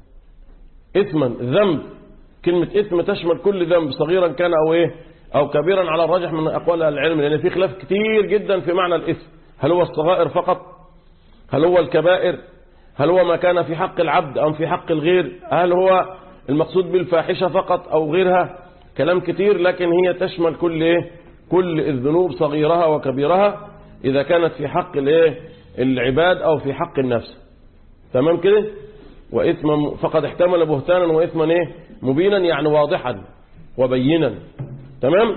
إثما ذنب كلمة إثم تشمل كل ذنب صغيرا كان أو إيه أو كبيرا على الراجح من أقوال أهل العلم لأن في خلاف كتير جدا في معنى الإثم هل هو الصغائر فقط هل هو الكبائر هل هو ما كان في حق العبد أو في حق الغير هل هو المقصود بالفاحشة فقط أو غيرها كلام كتير لكن هي تشمل كل إيه كل الذنوب صغيرها وكبيرها إذا كانت في حق الايه العباد أو في حق النفس تمام كده وإثما فقد احتمل بهتانا وإثما إيه مبينا يعني واضحا وبينا تمام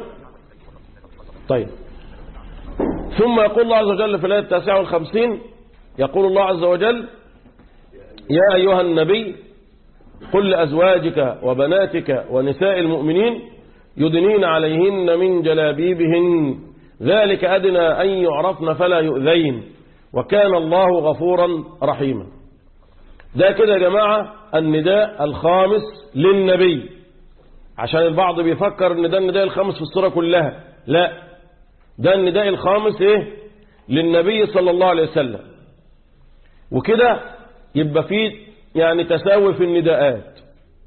طيب ثم يقول الله عز وجل في الآية التاسعة والخمسين يقول الله عز وجل يا أيها النبي قل لأزواجك وبناتك ونساء المؤمنين يدنين عليهن من جلابيبهن ذلك أدنى أن يعرفن فلا يؤذين وكان الله غفورا رحيما ده كده يا جماعة النداء الخامس للنبي عشان البعض بيفكر ان ده النداء الخامس في السورة كلها لا ده النداء الخامس ايه للنبي صلى الله عليه وسلم وكده يبقى فيه يعني تساوي في النداءات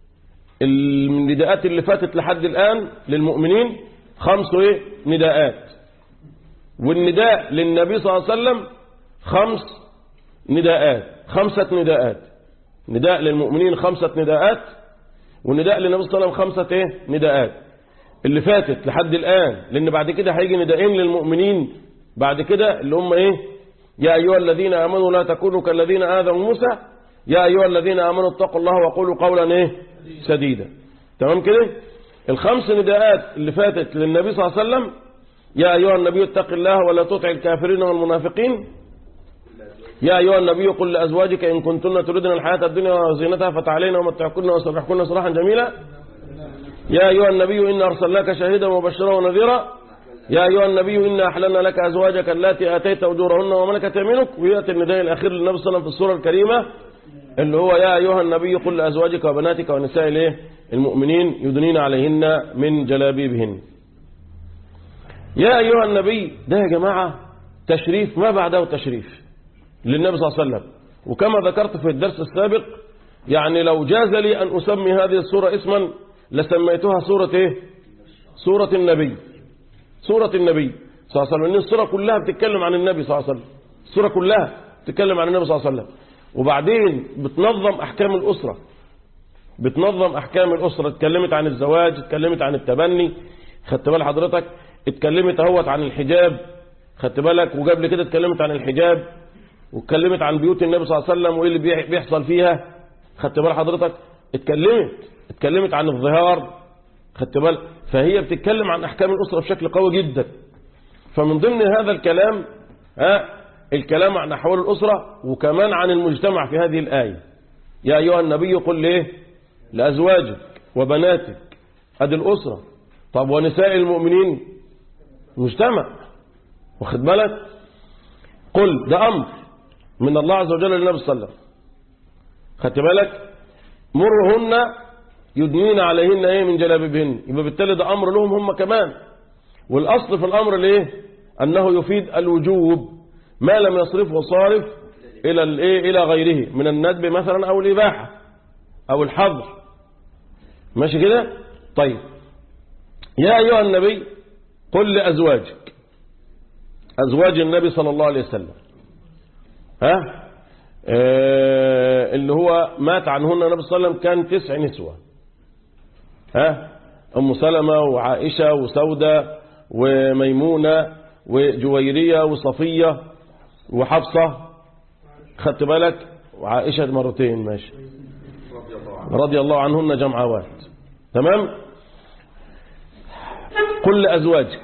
النداءات اللي فاتت لحد الآن للمؤمنين خمس ايه نداءات والنداء للنبي صلى الله عليه وسلم خمس نداءات خمسة نداءات نداء للمؤمنين خمسة نداءات ونداء للنبي صلى الله عليه وسلم خمسة ايه نداءات اللي فاتت لحد الآن لأن بعد كده هيجي نداءين للمؤمنين بعد كده اللي هم ايه يا أيها الذين آمنوا لا تكونوا كالذين آذوا موسى يا أيها الذين آمنوا اتقوا الله وقولوا قولا ايه سديدا تمام كده الخمس نداءات اللي فاتت للنبي صلى الله عليه وسلم يا أيها النبي اتق الله ولا تطع الكافرين والمنافقين يا أيها النبي قل لأزواجك إن كنتن تريدن الحياة الدنيا وزينتها فتعالين ومتعكن وسرحكن سراحا جميلا يا أيها النبي إنا أرسلناك شاهدا ومبشرا ونذيرا يا أيها النبي إنا أحللنا لك أزواجك اللاتي آتيت أجورهن وملكت يمينك ويأتي النداء الأخير للنبي صلى الله عليه وسلم في السورة الكريمة اللي هو يا أيها النبي قل لأزواجك وبناتك ونساء الايه المؤمنين يدنين عليهن من جلابيبهن يا أيها النبي ده يا جماعة تشريف ما بعده تشريف للنبي صلى الله عليه وسلم وكما ذكرت في الدرس السابق يعني لو جاز لي أن أسمي هذه السورة اسما لسميتها سورة إيه سورة النبي سورة النبي صلى الله عليه وسلم لأن السورة كلها بتتكلم عن النبي صلى الله عليه وسلم السورة كلها بتتكلم عن النبي صلى الله عليه وسلم وبعدين بتنظم أحكام الأسرة بتنظم أحكام الأسرة اتكلمت عن الزواج اتكلمت عن التبني خدت بال حضرتك اتكلمت اهوت عن الحجاب خدت بالك وقبل كده اتكلمت عن الحجاب واتكلمت عن بيوت النبي صلى الله عليه وسلم وايه اللي بيحصل فيها خدت بال حضرتك اتكلمت اتكلمت عن الظهار خدت بال فهي بتتكلم عن احكام الاسره بشكل قوي جدا فمن ضمن هذا الكلام ها الكلام عن احوال الاسره وكمان عن المجتمع في هذه الايه يا ايها النبي قل ليه لازواجك وبناتك ادي الاسره طب ونساء المؤمنين مجتمع واخد بالك قل ده امر من الله عز وجل للنبي صلى الله عليه وسلم خدت بالك مرهن يدنين عليهن ايه من جلابيبهن يبقى بالتالي ده امر لهم هم كمان والاصل في الامر ليه انه يفيد الوجوب ما لم يصرفه صارف إلى الإيه إلى غيره من الندب مثلا أو الإباحة أو الحظر ماشي كده طيب يا أيها النبي قل لأزواجك أزواج النبي صلى الله عليه وسلم ها آه اللي هو مات عنهن النبي صلى الله عليه وسلم كان تسع نسوة ها أم سلمة وعائشة وسودة وميمونة وجويرية وصفية وحفصة خدت بالك وعائشة مرتين ماشي رضي الله عنهن جمعوات تمام قل لأزواجك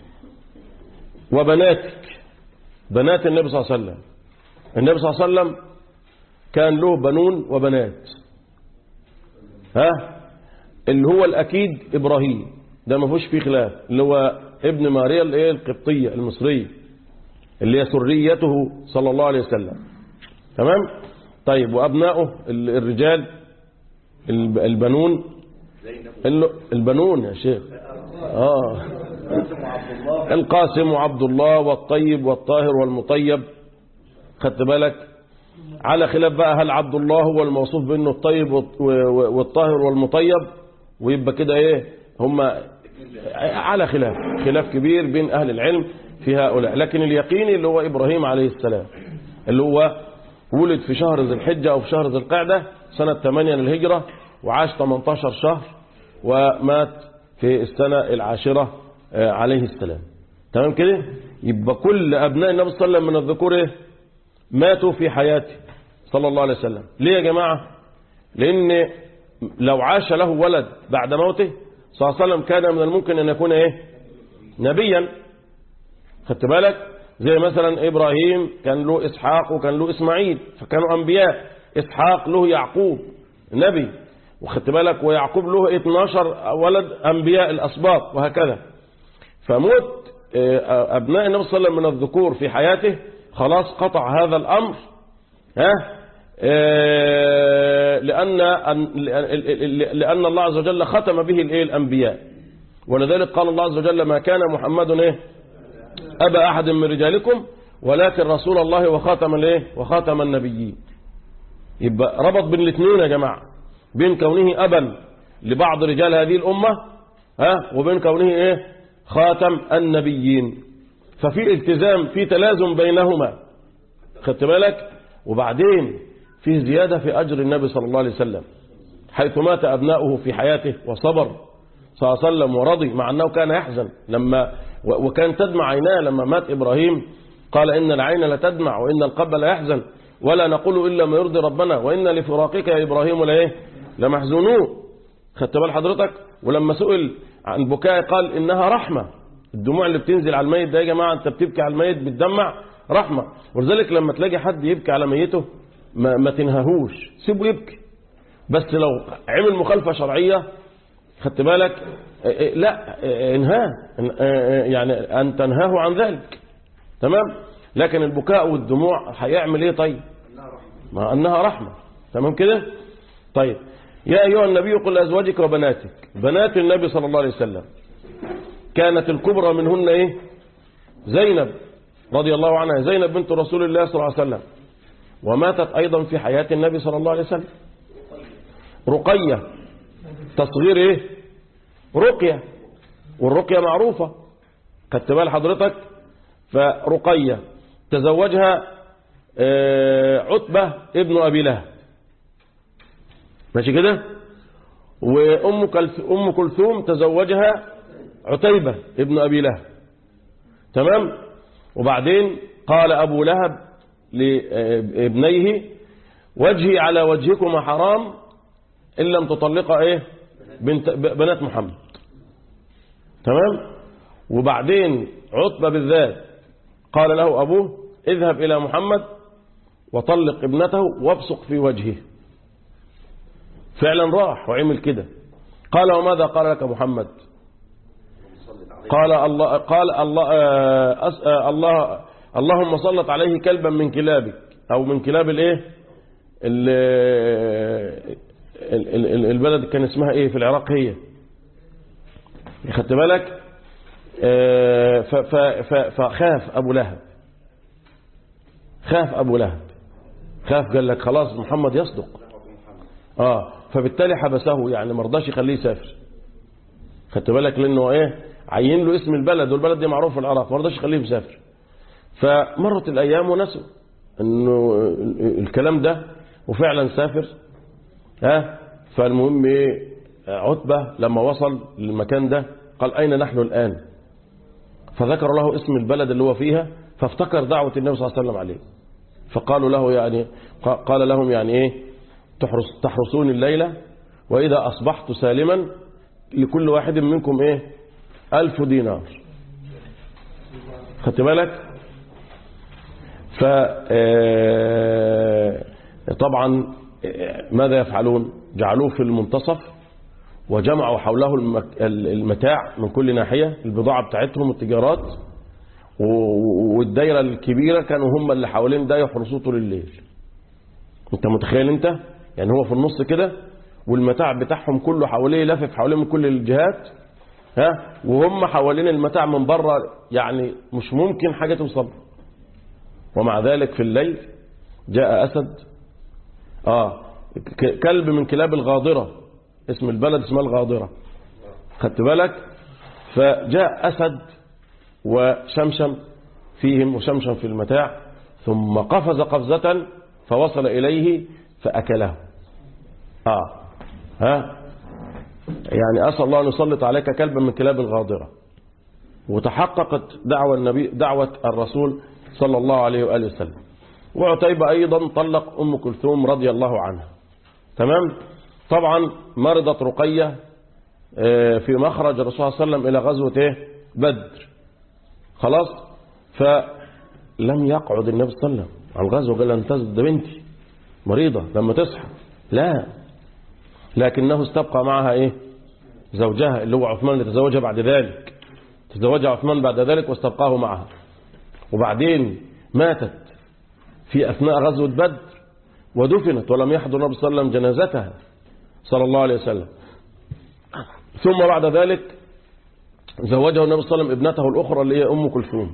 وبناتك بنات النبي صلى الله عليه وسلم النبي صلى الله عليه وسلم كان له بنون وبنات ها اللي هو الأكيد إبراهيم ده ما فيهوش فيه خلاف اللي هو ابن ماريا الايه القبطية المصرية اللي هي سريته صلى الله عليه وسلم تمام طيب وأبنائه الرجال البنون البنون يا شيخ آه القاسم وعبد الله والطيب والطاهر والمطيب خدت بالك على خلاف بقى هل عبد الله هو الموصوف بانه الطيب والطاهر والمطيب ويبقى كده ايه هم على خلاف خلاف كبير بين اهل العلم في هؤلاء لكن اليقيني اللي هو ابراهيم عليه السلام اللي هو ولد في شهر ذي الحجة او في شهر ذي القعدة سنة 8 للهجرة وعاش 18 شهر ومات في السنة العاشرة عليه السلام تمام كده يبقى كل أبناء النبي صلى الله عليه وسلم من الذكور إيه؟ ماتوا في حياته صلى الله عليه وسلم ليه يا جماعة لأن لو عاش له ولد بعد موته صلى الله عليه وسلم كان من الممكن أن يكون إيه نبيا خدت بالك زي مثلا إبراهيم كان له إسحاق وكان له إسماعيل فكانوا أنبياء إسحاق له يعقوب نبي وخدت بالك ويعقوب له 12 ولد أنبياء الأسباط وهكذا فموت أبناء النبي صلى الله عليه وسلم من الذكور في حياته خلاص قطع هذا الأمر ها لأن لأن الله عز وجل ختم به الايه الأنبياء ولذلك قال الله عز وجل ما كان محمد ايه أبا أحد من رجالكم ولكن رسول الله وخاتم الايه وخاتم النبيين يبقى ربط بين الاثنين يا جماعة بين كونه أبا لبعض رجال هذه الأمة ها وبين كونه ايه خاتم النبيين ففي التزام في تلازم بينهما خدت بالك وبعدين في زيادة في أجر النبي صلى الله عليه وسلم حيث مات أبناؤه في حياته وصبر صلى الله عليه وسلم ورضي مع أنه كان يحزن لما وكان تدمع عيناه لما مات إبراهيم قال إن العين لتدمع وإن القلب لا يحزن ولا نقول إلا ما يرضي ربنا وإن لفراقك يا إبراهيم لإيه لمحزونون خدت بال حضرتك ولما سئل عن بكاء قال إنها رحمة الدموع اللي بتنزل على الميت ده يا جماعة أنت بتبكي على الميت بتدمع رحمة ولذلك لما تلاقي حد يبكي على ميته ما, ما تنههوش سيبه يبكي بس لو عمل مخالفة شرعية خدت بالك لا انهاه يعني أن تنهاه عن ذلك تمام لكن البكاء والدموع هيعمل ايه طيب ما أنها رحمة تمام كده طيب يا أيها النبي قل لأزواجك وبناتك بنات النبي صلى الله عليه وسلم كانت الكبرى منهن ايه زينب رضي الله عنها زينب بنت رسول الله صلى الله عليه وسلم وماتت أيضا في حياة النبي صلى الله عليه وسلم رقية تصغير ايه رقية والرقية معروفة خدت بال حضرتك فرقية تزوجها عتبة ابن أبي لهب ماشي كده وأم أم كلثوم تزوجها عتيبة ابن أبي لهب تمام وبعدين قال أبو لهب لابنيه وجهي على وجهكما حرام إن لم تطلقا إيه بنت بنات محمد تمام وبعدين عتبة بالذات قال له أبوه اذهب إلى محمد وطلق ابنته وابصق في وجهه فعلا راح وعمل كده قال وماذا قال لك محمد قال الله قال الله أس الله اللهم سلط عليه كلبا من كلابك او من كلاب الايه البلد كان اسمها ايه في العراق هي خدت بالك فخاف ابو لهب خاف ابو لهب خاف قال لك خلاص محمد يصدق اه فبالتالي حبسه يعني ما رضاش يخليه يسافر خدت بالك لانه ايه عين له اسم البلد والبلد دي معروف في العراق ما رضاش يخليه يسافر فمرت الايام ونسوا انه الكلام ده وفعلا سافر ها فالمهم ايه عتبة لما وصل للمكان ده قال أين نحن الآن فذكر له اسم البلد اللي هو فيها فافتكر دعوة النبي صلى الله عليه وسلم عليه فقالوا له يعني قال لهم يعني ايه تحرس تحرسون الليلة وإذا أصبحت سالما لكل واحد منكم ايه ألف دينار خدت بالك ف طبعا ماذا يفعلون جعلوه في المنتصف وجمعوا حوله المتاع من كل ناحية البضاعة بتاعتهم التجارات والدايرة الكبيرة كانوا هم اللي حوالين ده يحرسوه طول الليل انت متخيل انت يعني هو في النص كده والمتاع بتاعهم كله حواليه لافف حواليه من كل الجهات ها وهم حوالين المتاع من بره يعني مش ممكن حاجة توصل ومع ذلك في الليل جاء أسد آه كلب من كلاب الغاضرة اسم البلد اسمها الغاضرة خدت بالك فجاء أسد وشمشم فيهم وشمشم في المتاع ثم قفز قفزة فوصل إليه فأكله آه ها يعني أسأل الله أن يسلط عليك كلبا من كلاب الغاضرة وتحققت دعوة النبي دعوة الرسول صلى الله عليه وآله وسلم وعتيبة أيضا طلق أم كلثوم رضي الله عنها تمام طبعا مرضت رقية في مخرج الرسول صلى الله عليه وسلم إلى غزوة إيه؟ بدر خلاص فلم يقعد النبي صلى الله عليه وسلم على الغزوة قال انتزد ده بنتي مريضة لما تصحى لا لكنه استبقى معها إيه زوجها اللي هو عثمان اللي تزوجها بعد ذلك تزوجها عثمان بعد ذلك واستبقاه معها وبعدين ماتت في أثناء غزوة بدر ودفنت ولم يحضر النبي صلى الله عليه وسلم جنازتها صلى الله عليه وسلم ثم بعد ذلك زوجه النبي صلى الله عليه وسلم ابنته الأخرى اللي هي أم كلثوم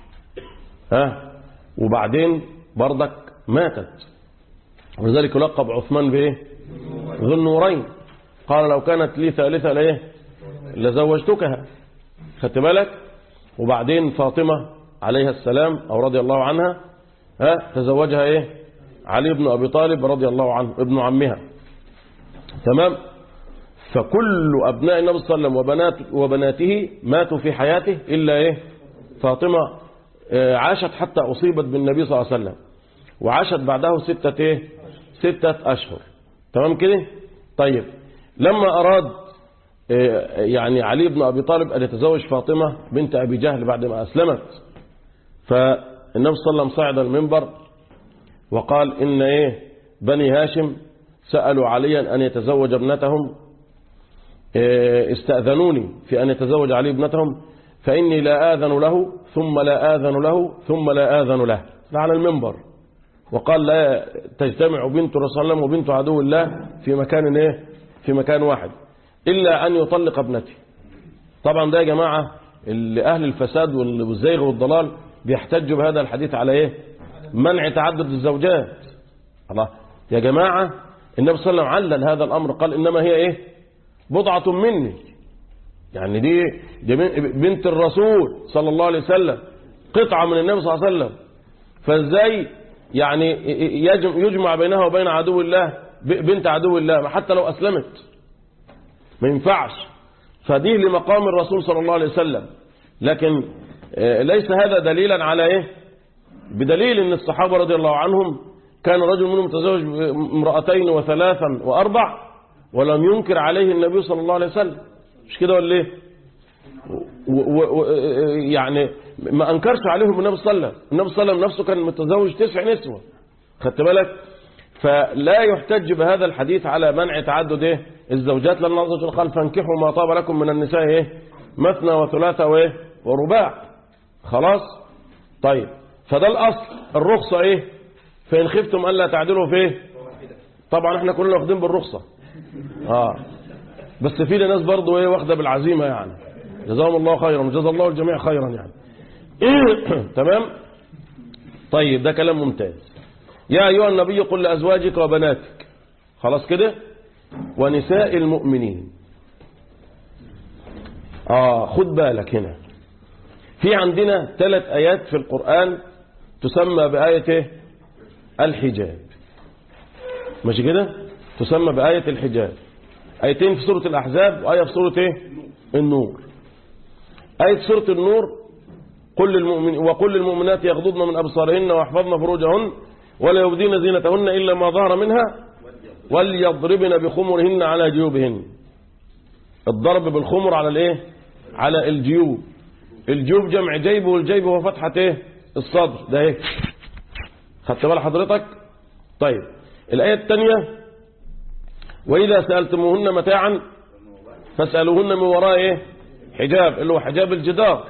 ها وبعدين بردك ماتت ولذلك لقب عثمان بإيه ذو النورين قال لو كانت لي ثالثة لإيه لزوجتكها خدت بالك وبعدين فاطمة عليها السلام أو رضي الله عنها ها تزوجها إيه علي بن أبي طالب رضي الله عنه ابن عمها تمام فكل أبناء النبي صلى الله عليه وسلم وبنات وبناته ماتوا في حياته إلا إيه فاطمة عاشت حتى أصيبت بالنبي صلى الله عليه وسلم وعاشت بعده ستة إيه ستة أشهر تمام كده طيب لما أراد يعني علي بن أبي طالب أن يتزوج فاطمة بنت أبي جهل بعد ما أسلمت فالنبي صلى الله عليه وسلم صعد المنبر وقال إن إيه بني هاشم سألوا عليا أن يتزوج ابنتهم استأذنوني في أن يتزوج علي ابنتهم فإني لا آذن له ثم لا آذن له ثم لا آذن له على المنبر وقال لا تجتمع بنت رسول الله وبنت عدو الله في مكان إيه في مكان واحد إلا أن يطلق ابنتي طبعا ده يا جماعة اللي أهل الفساد والزيغ والضلال بيحتجوا بهذا الحديث على إيه منع تعدد الزوجات الله يا جماعة النبي صلى الله عليه وسلم علل هذا الأمر قال إنما هي إيه بضعة مني يعني دي, دي بنت الرسول صلى الله عليه وسلم قطعة من النبي صلى الله عليه وسلم فازاي يعني يجمع بينها وبين عدو الله بنت عدو الله حتى لو أسلمت ما ينفعش فدي لمقام الرسول صلى الله عليه وسلم لكن ليس هذا دليلا على ايه بدليل ان الصحابة رضي الله عنهم كان رجل منهم متزوج امرأتين وثلاثا واربع ولم ينكر عليه النبي صلى الله عليه وسلم مش كده ولا ايه يعني ما انكرش عليهم النبي صلى الله عليه وسلم النبي صلى الله عليه وسلم نفسه كان متزوج تسع نسوة خدت بالك فلا يحتج بهذا الحديث على منع تعدد ايه الزوجات لان الله عز وجل قال فانكحوا ما طاب لكم من النساء ايه مثنى وثلاثة وايه ورباع خلاص طيب فده الاصل الرخصة ايه فان خفتم الا تعدلوا في ايه طبعا احنا كلنا واخدين بالرخصة اه بس في ناس برضه ايه واخده بالعزيمه يعني جزاهم الله خيرا وجزا الله الجميع خيرا يعني تمام طيب ده كلام ممتاز يا أيها النبي قل لأزواجك وبناتك خلاص كده ونساء المؤمنين آه خد بالك هنا في عندنا ثلاث آيات في القرآن تسمى بآية إيه؟ الحجاب ماشي كده تسمى بآية الحجاب آيتين في سورة الأحزاب وآية في سورة إيه؟ النور آية سورة النور قل المؤمن وقل للمؤمنات يغضضن من أبصارهن ويحفظن فروجهن ولا يبدين زينتهن إلا ما ظهر منها وليضربن بخمرهن على جيوبهن الضرب بالخمر على الايه على الجيوب الجيوب جمع جيب والجيب هو فتحة ايه الصدر ده ايه خدت بال حضرتك طيب الآية الثانية وإذا سألتموهن متاعا فاسألوهن من وراء ايه حجاب اللي هو حجاب الجدار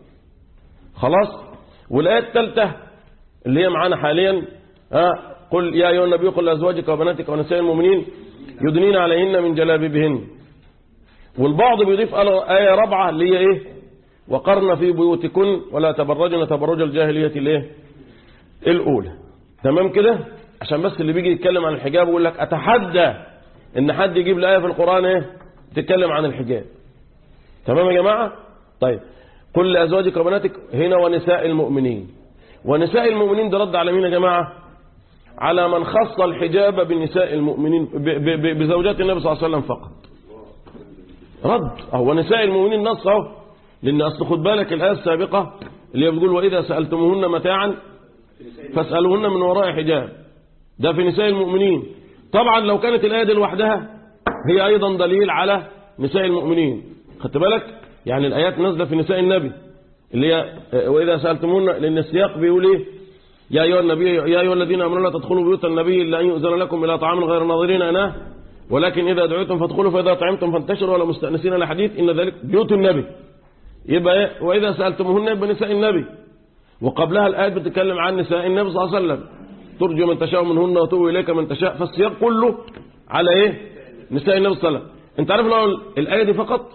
خلاص والآية الثالثة اللي هي معانا حاليا ها قل يا أيها النبي قل لأزواجك وبناتك ونساء المؤمنين يدنين عليهن من جلابيبهن والبعض بيضيف آية رابعة اللي هي إيه وقرن في بيوتكن ولا تبرجن تبرج الجاهلية الإيه الأولى تمام كده عشان بس اللي بيجي يتكلم عن الحجاب ويقول لك أتحدى إن حد يجيب لآية في القرآن إيه تتكلم عن الحجاب تمام يا جماعة طيب قل لأزواجك وبناتك هنا ونساء المؤمنين ونساء المؤمنين ده رد على مين يا جماعة على من خص الحجاب بنساء المؤمنين ب- ب- ب- بزوجات النبي صلى الله عليه وسلم فقط رد أهو نساء المؤمنين نص أهو لأن أصل خد بالك الآية السابقة اللي هي بتقول وإذا سألتموهن متاعا فاسألوهن من وراء حجاب ده في نساء المؤمنين طبعا لو كانت الآية دي لوحدها هي أيضا دليل على نساء المؤمنين خدت بالك يعني الآيات نازلة في نساء النبي اللي هي وإذا سألتموهن لأن السياق بيقول إيه يا أيها النبي يا أيها الذين آمنوا لا تدخلوا بيوت النبي إلا أن يؤذن لكم إلى طعام غير ناظرين أناه ولكن إذا دعيتم فادخلوا فإذا طعمتم فانتشروا ولا مستأنسين لحديث إن ذلك بيوت النبي يبقى إيه؟ وإذا سألتموهن يبقى نساء النبي وقبلها الآيات بتتكلم عن نساء النبي صلى الله عليه وسلم ترجو من تشاء منهن وتؤوي إليك من تشاء فالسياق كله على إيه نساء النبي صلى الله عليه وسلم أنت عارف لو الآية دي فقط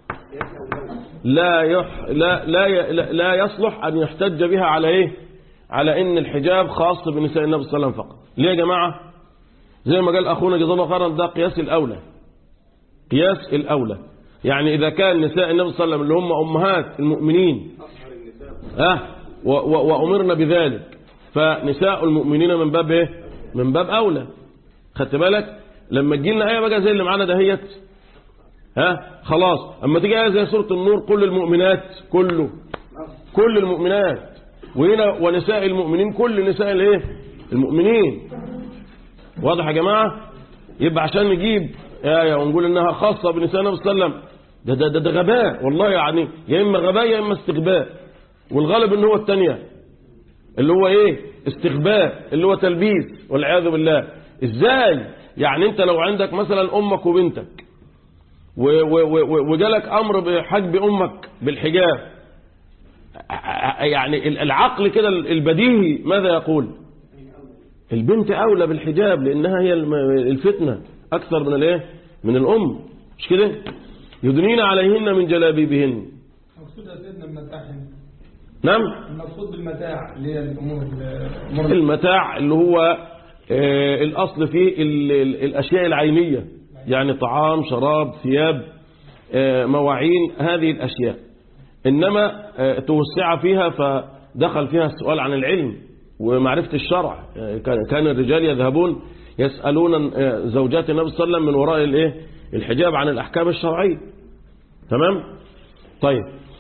لا يح لا لا ي- لا, لا يصلح أن يحتج بها على إيه على إن الحجاب خاص بنساء النبي صلى الله عليه وسلم فقط ليه يا جماعة زي ما قال أخونا جزاه الله خيرا ده قياس الأولى قياس الأولى يعني إذا كان نساء النبي صلى الله عليه وسلم اللي هم أمهات المؤمنين أه و- و- وأمرنا بذلك فنساء المؤمنين من باب إيه من باب أولى خدت بالك لما تجي لنا آية بقى زي اللي معانا دهيت ها خلاص اما تيجي آية زي سورة النور كل المؤمنات كله كل المؤمنات وهنا ونساء المؤمنين كل نساء الايه المؤمنين واضح يا جماعة يبقى عشان نجيب آية ونقول انها خاصة بنساء النبي صلى الله عليه وسلم ده ده ده, ده غباء والله يعني يا اما غباء يا اما استغباء والغالب ان هو الثانيه اللي هو ايه استغباء اللي هو تلبيس والعياذ بالله ازاي يعني انت لو عندك مثلا امك وبنتك و- و- و- وجالك امر بحجب امك بالحجاب ع- يعني ال- العقل كده البديهي ماذا يقول البنت اولى بالحجاب لانها هي الم- الفتنه اكثر من الايه من الام مش كده يدنين عليهن من جلابيبهن المقصود يا سيدنا المتاع هنا نعم المقصود بالمتاع اللي هي الامور الامور المتاع اللي هو آه، الأصل فيه ال- ال- الأشياء العينية يعني طعام شراب ثياب آه، مواعين هذه الأشياء إنما آه، توسع فيها فدخل فيها السؤال عن العلم ومعرفة الشرع آه، كان كان الرجال يذهبون يسألون آه، زوجات النبي صلى الله عليه وسلم من وراء الايه الحجاب عن الأحكام الشرعية تمام طيب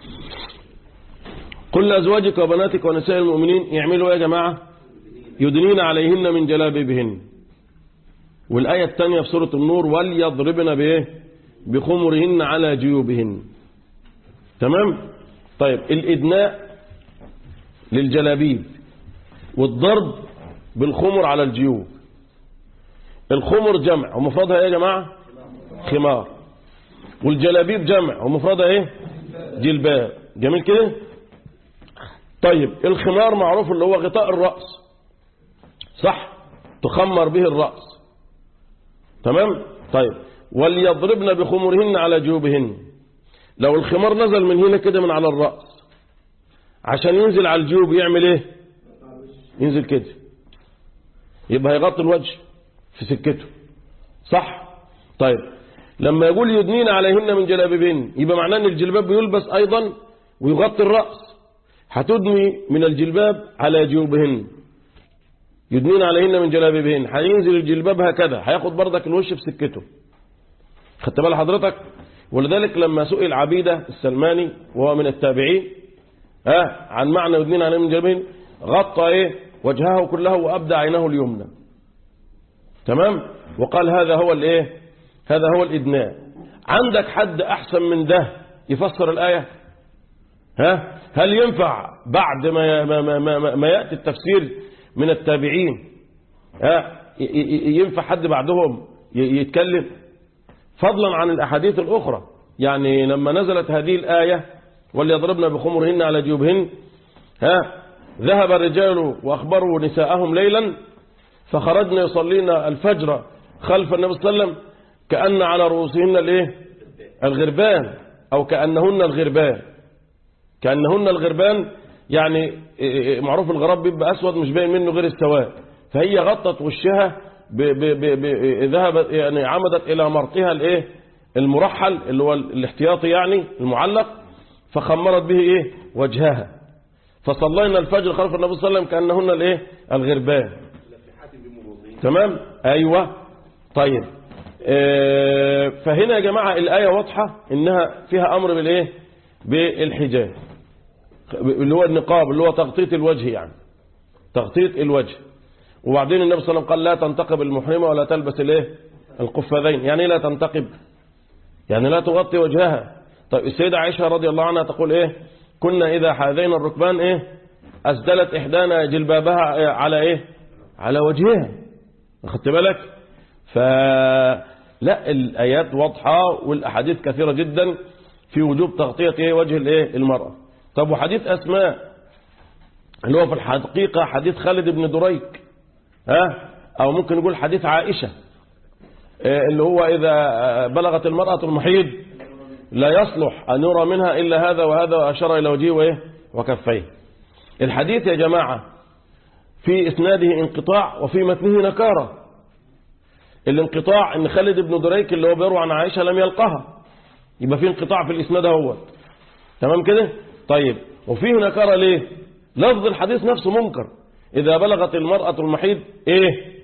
قل لأزواجك وبناتك ونساء المؤمنين يعملوا ايه يا جماعة يدنين عليهن من جلابيبهن والآية الثانية في سورة النور وليضربن بإيه بخمرهن على جيوبهن تمام طيب الإدناء للجلابيب والضرب بالخمر على الجيوب الخمر جمع ومفردها ايه يا جماعة خمار والجلابيب جمع ومفردها ايه جلباب جميل كده طيب الخمار معروف اللي هو غطاء الرأس صح تخمر به الرأس تمام طيب وليضربن بخمرهن على جيوبهن لو الخمار نزل من هنا كده من على الرأس عشان ينزل على الجيوب يعمل ايه ينزل كده يبقى هيغطي الوجه في سكته صح طيب لما يقول يدنين عليهن من جلابيبهن يبقى معناه ان الجلباب بيلبس ايضا ويغطي الراس هتدني من الجلباب على جيوبهن يدنين عليهن من جلابيبهن هينزل الجلباب هكذا هياخد بردك الوش في سكته خدت بال حضرتك ولذلك لما سئل عبيده السلماني وهو من التابعين ها عن معنى يدنين عليهن من جلابيبهن غطى ايه وجهه كله وابدى عينه اليمنى تمام وقال هذا هو الايه هذا هو الادناء عندك حد احسن من ده يفسر الايه ها هل ينفع بعد ما ما ما, ما, ما ياتي التفسير من التابعين ها ي- ي- ينفع حد بعدهم ي- يتكلم فضلا عن الاحاديث الاخرى يعني لما نزلت هذه الايه وليضربن بخمرهن على جيوبهن ها ذهب الرجال واخبروا نساءهم ليلا فخرجن يصلين الفجر خلف النبي صلى الله عليه وسلم كأن على رؤوسهن الايه الغربان او كأنهن الغربان كأنهن الغربان يعني إيه معروف الغراب بيبقى اسود مش باين منه غير السواد فهي غطت وشها ب ب ب ب ذهبت يعني عمدت الى مرطها الايه المرحل اللي هو الاحتياطي يعني المعلق فخمرت به ايه وجهها فصلينا الفجر خلف النبي صلى الله عليه وسلم كأنهن الايه الغربان تمام ايوه طيب آه، فهنا يا جماعة الآية واضحة إنها فيها أمر بالإيه بالحجاب اللي هو النقاب اللي هو تغطية الوجه يعني تغطية الوجه وبعدين النبي صلى الله عليه وسلم قال لا تنتقب المحرمة ولا تلبس الايه القفازين يعني إيه لا تنتقب يعني لا تغطي وجهها طيب السيدة عائشة رضي الله عنها تقول ايه كنا إذا حاذينا الركبان ايه أسدلت إحدانا جلبابها على ايه على وجهها أخدت بالك فلا الآيات واضحة والأحاديث كثيرة جدا في وجوب تغطية ايه وجه الايه المرأة طب وحديث أسماء اللي هو في الحقيقة حديث خالد بن دريك ها أو ممكن نقول حديث عائشة آه، اللي هو إذا آه، بلغت المرأة المحيض لا يصلح أن يرى منها إلا هذا وهذا وأشار إلى وجهه وإيه وكفيه الحديث يا جماعة في إسناده انقطاع وفي متنه نكارة الانقطاع ان خالد بن دريك اللي هو بيروي عن عائشة لم يلقها يبقى في انقطاع في الإسناد هو تمام كده طيب وفيه نكارة ليه لفظ الحديث نفسه منكر إذا بلغت المرأة المحيض إيه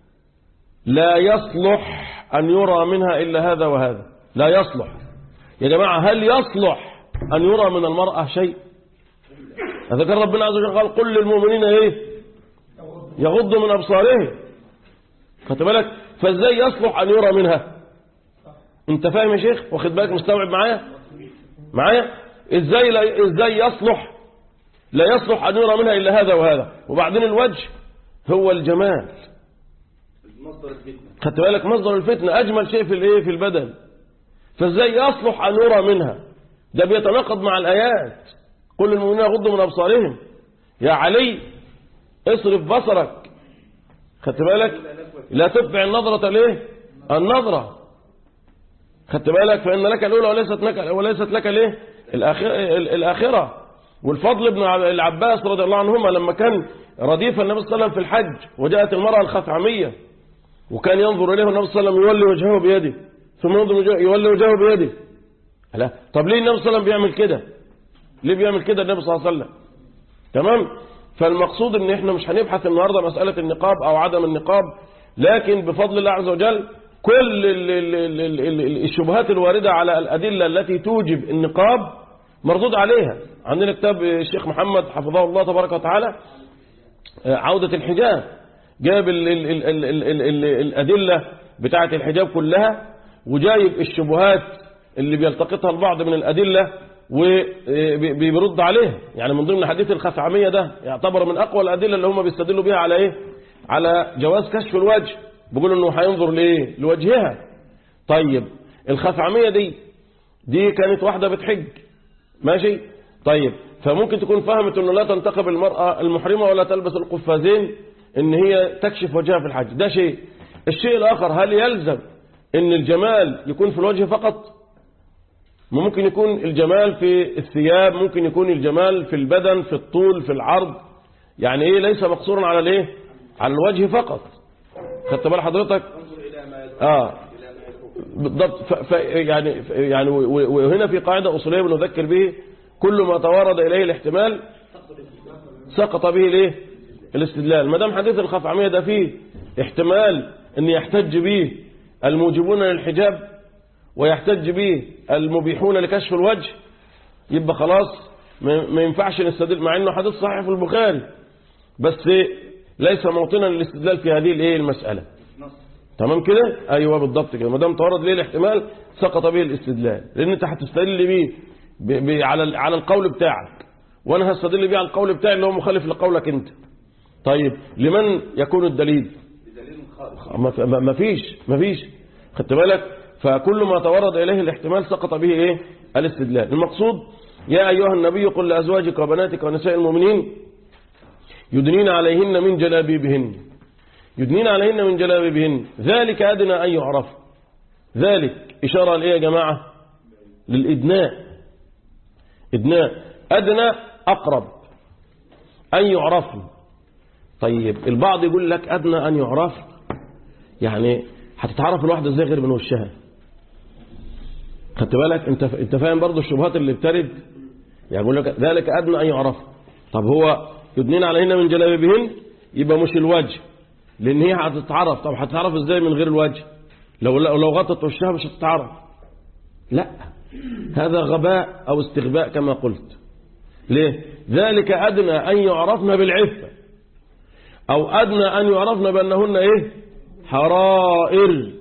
لا يصلح أن يرى منها إلا هذا وهذا لا يصلح يا جماعة هل يصلح أن يرى من المرأة شيء هذا كان ربنا عز وجل قال قل للمؤمنين إيه يغضوا من أبصارهم خدت بالك فازاي يصلح أن يرى منها انت فاهم يا شيخ واخد بالك مستوعب معايا معايا ازاي لا ازاي يصلح لا يصلح أن يرى منها إلا هذا وهذا وبعدين الوجه هو الجمال مصدر الفتنة خدت بالك مصدر الفتنة أجمل شيء في الايه في البدن فازاي يصلح أن يرى منها ده بيتناقض مع الآيات قل للمؤمنين يغضوا من أبصارهم يا علي اصرف بصرك خدت بالك لا تتبع النظرة ليه النظرة خدت بالك فإن لك الأولى وليست لك وليست لك ليه الآخرة, الآخرة والفضل بن العباس رضي الله عنهما لما كان رديف النبي صلى الله عليه وسلم في الحج وجاءت المرأة الخثعمية وكان ينظر إليه النبي صلى الله عليه وسلم يولي وجهه بيده ثم ينظر وجهه- يولي وجهه بيده لا طب ليه النبي صلى الله عليه وسلم بيعمل كده ليه بيعمل كده النبي صلى الله عليه وسلم تمام فالمقصود ان احنا مش هنبحث النهارده مسألة النقاب او عدم النقاب لكن بفضل الله عز وجل كل ال- ال- ال- ال- ال- الشبهات الواردة على الأدلة التي توجب النقاب مردود عليها عندنا كتاب الشيخ محمد حفظه الله تبارك وتعالى عودة الحجاب جاب ال ال ال ال ال ال ال الأدلة بتاعة الحجاب كلها وجايب الشبهات اللي بيلتقطها البعض من الأدلة وبيرد عليها يعني من ضمن حديث الخثعمية ده يعتبر من أقوى الأدلة اللي هم بيستدلوا بيها على إيه على جواز كشف الوجه بيقولوا إنه هينظر لإيه لوجهها طيب الخثعمية دي دي كانت واحدة بتحج ماشي طيب فممكن تكون فهمت انه لا تنتقب المرأة المحرمة ولا تلبس القفازين ان هي تكشف وجهها في الحج ده شيء الشيء الاخر هل يلزم ان الجمال يكون في الوجه فقط ممكن يكون الجمال في الثياب ممكن يكون الجمال في البدن في الطول في العرض يعني ايه ليس مقصورا على الايه على الوجه فقط خدت بال حضرتك اه بالضبط ف... ف... يعني ف... يعني و- و- وهنا في قاعدة أصولية بنذكر به كل ما توارد إليه الاحتمال سقط به الايه الاستدلال ما دام حديث الخفعمية ده فيه احتمال ان يحتج به الموجبون للحجاب ويحتج به المبيحون لكشف الوجه يبقى خلاص ما ما ينفعش نستدل مع انه حديث صحيح في البخاري بس ليس موطنا للاستدلال في هذه الايه المسألة تمام كده ايوه بالضبط كده ما دام تورد ليه الاحتمال سقط به الاستدلال لان انت هتستدل بيه ب- ب- على ال- على القول بتاعك وانا هستدل بيه على القول بتاعي اللي هو مخالف لقولك انت طيب لمن يكون الدليل ما في- ما- ما فيش ما فيش خدت بالك فكل ما تورد اليه الاحتمال سقط به ايه الاستدلال المقصود يا ايها النبي قل لازواجك وبناتك ونساء المؤمنين يدنين عليهن من جلابيبهن يدنين عليهن من جلابيبهن ذلك أدنى أن يعرف ذلك إشارة لإيه يا جماعة للإدناء إدناء أدنى أقرب أن يعرفن طيب البعض يقول لك أدنى أن يعرف يعني هتتعرف الواحدة ازاي غير من وشها خدت بالك انت انت فاهم برضو الشبهات اللي بترد يعني يقول لك ذلك أدنى أن يعرف طب هو يدنين عليهن من جلابيبهن يبقى مش الوجه لان هي هتتعرف طب هتتعرف ازاي من غير الوجه لو لو غطت وشها مش هتتعرف لا هذا غباء او استغباء كما قلت ليه ذلك ادنى ان يعرفن بالعفه او ادنى ان يعرفن بانهن ايه حرائر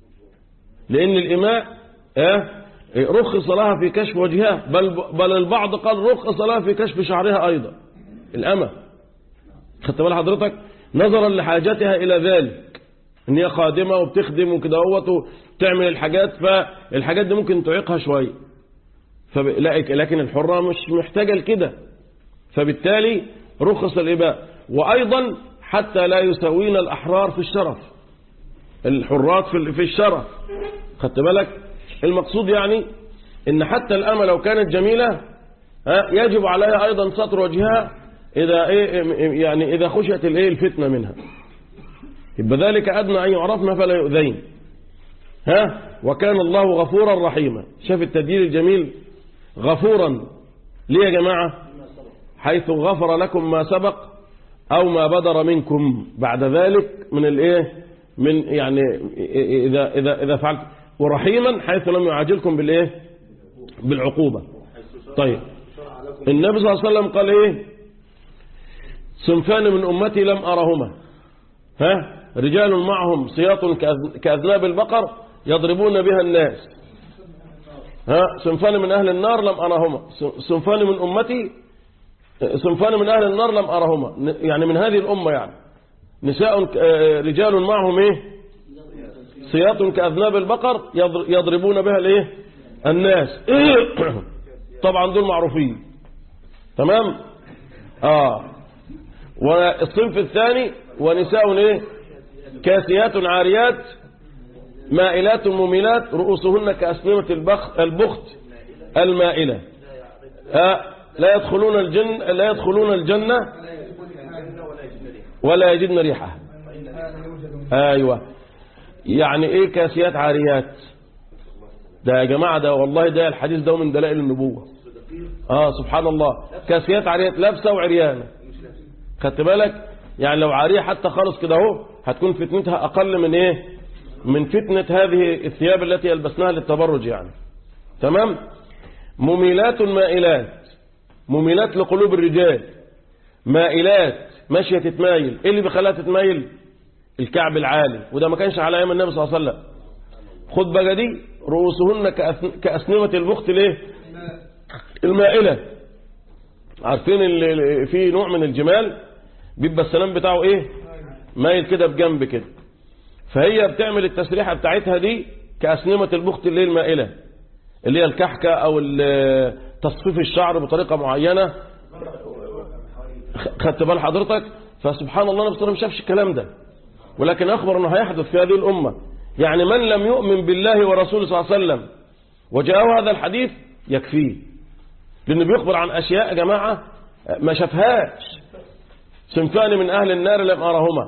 لان الاماء اه رخص لها في كشف وجهها بل بل البعض قال رخص لها في كشف شعرها ايضا الامه خدت بال حضرتك نظرا لحاجتها الى ذلك ان هي خادمه وبتخدم وكده اهوت وتعمل الحاجات فالحاجات دي ممكن تعيقها شويه فب... لا- لكن الحره مش محتاجه لكده فبالتالي رخص الاباء وايضا حتى لا يساوين الاحرار في الشرف الحرات في ال- في الشرف خدت بالك المقصود يعني ان حتى الامه لو كانت جميله ها، يجب عليها ايضا ستر وجهها اذا ايه يعني اذا خشيت الايه الفتنه منها يبقى ذلك ادنى ان يعرفن فلا يؤذين ها وكان الله غفورا رحيما شاف التدليل الجميل غفورا ليه يا جماعه حيث غفر لكم ما سبق او ما بدر منكم بعد ذلك من الايه من يعني اذا اذا اذا فعلت ورحيما حيث لم يعاجلكم بالايه بالعقوبه طيب النبي صلى الله عليه وسلم قال ايه صنفان من امتي لم ارهما ها رجال معهم سياط كأذ- كاذناب البقر يضربون بها الناس ها صنفان من اهل النار لم ارهما صنفان من امتي صنفان من اهل النار لم ارهما ن- يعني من هذه الامه يعني نساء ك- آه، رجال معهم ايه سياط كاذناب البقر يضر- يضربون بها الايه الناس طبعا دول معروفين تمام اه والصنف الثاني ونساء ايه كاسيات عاريات مائلات مميلات رؤوسهن كأسنمة البخ البخت المائلة آه لا يدخلون الجن لا يدخلون الجنة ولا يجدن ريحها ايوه يعني ايه كاسيات عاريات ده يا جماعة ده والله ده الحديث ده من دلائل النبوة اه سبحان الله كاسيات عاريات لابسة وعريانة خدت بالك يعني لو عارية حتى خالص كده اهو هتكون فتنتها اقل من ايه من فتنة هذه الثياب التي يلبسناها للتبرج يعني تمام مميلات مائلات مميلات لقلوب الرجال مائلات ماشية تتمايل ايه اللي بيخليها تتمايل الكعب العالي وده ما كانش على ايام النبي صلى الله عليه وسلم خد بقى دي رؤوسهن كأثن- كأسنمة البخت ليه المائلة عارفين اللي في نوع من الجمال بيبقى السلام بتاعه ايه مايل كده بجنب كده فهي بتعمل التسريحة بتاعتها دي كأسنمة البخت اللي هي المائلة اللي هي الكحكة او ال- تصفيف الشعر بطريقة معينة خ- خدت بال حضرتك فسبحان الله نفسه ما شافش الكلام ده ولكن أخبر أنه هيحدث في هذه الأمة يعني من لم يؤمن بالله ورسوله صلى الله عليه وسلم وجاءه هذا الحديث يكفيه لأنه بيخبر عن أشياء يا جماعة ما شافهاش صنفان من أهل النار لم أرهما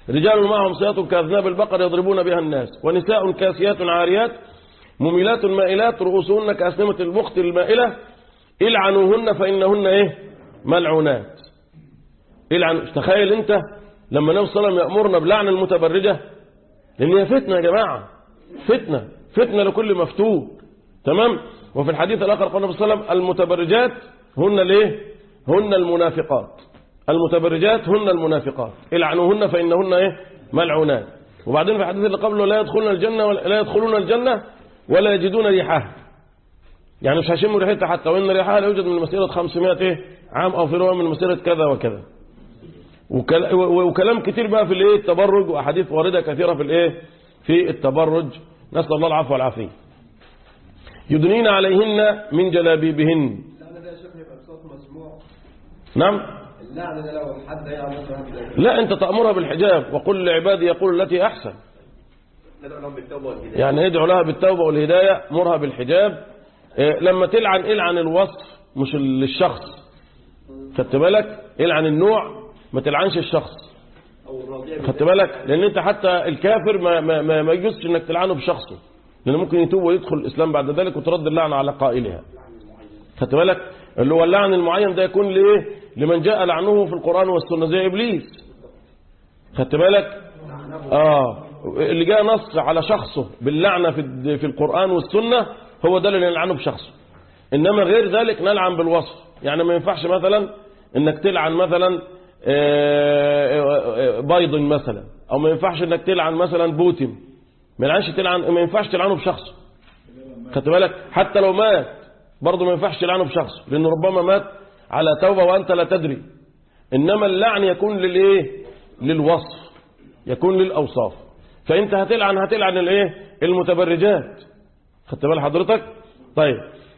رجال معهم سياط كأذناب البقر يضربون بها الناس ونساء كاسيات عاريات مميلات مائلات رؤوسهن كأسنمة البخت المائلة العنوهن فإنهن إيه ملعونات العن تخيل أنت لما النبي صلى الله عليه وسلم يأمرنا بلعن المتبرجة لأن هي فتنة يا جماعة فتنة فتنة لكل مفتون تمام وفي الحديث الآخر قال النبي صلى الله عليه وسلم المتبرجات هن الايه هن المنافقات المتبرجات هن المنافقات العنوهن فإنهن ايه ملعونات وبعدين في الحديث اللي قبله لا يدخلون الجنة ولا لا يدخلون الجنة ولا يجدون ريحها يعني مش هيشموا ريحتها حتى وإن ريحها لا يوجد من مسيرة 500 ايه عام أو في رواية من مسيرة كذا وكذا وكل- و- وكلام كتير بقى في الايه التبرج واحاديث وارده كثيره في الايه في التبرج نسال الله العفو والعافيه يدنين عليهن من جلابيبهن اللعنة ده يا شيخ يبقى بصوت مسموع نعم اللعنة ده لو حد يعني مثلا لا انت تأمرها بالحجاب وقل لعبادي يقول التي احسن ندعو لهم بالتوبة والهداية يعني ادعو لها بالتوبة والهداية مرها بالحجاب إيه، لما تلعن العن الوصف مش الشخص خدت بالك العن النوع ما تلعنش الشخص أو الراضية خدت بالك لان انت حتى الكافر ما ما ما, ما يجوزش انك تلعنه بشخصه لانه ممكن يتوب ويدخل الاسلام بعد ذلك وترد اللعنه على قائلها خدت بالك اللي هو اللعن المعين ده يكون لايه لمن جاء لعنه في القران والسنه زي ابليس خدت بالك اه اللي جاء نص على شخصه باللعنه في الد- في القران والسنه هو ده اللي نلعنه بشخصه انما غير ذلك نلعن بالوصف يعني ما ينفعش مثلا انك تلعن مثلا آه، آه، بيض مثلا او ما ينفعش انك تلعن مثلا بوتين ما ينفعش تلعن ما ينفعش تلعنه بشخصه خدت بالك حتى لو مات برضه ما ينفعش تلعنه بشخصه لانه ربما مات على توبه وانت لا تدري انما اللعن يكون للايه للوصف يكون للاوصاف فانت هتلعن هتلعن الايه المتبرجات خدت بال حضرتك طيب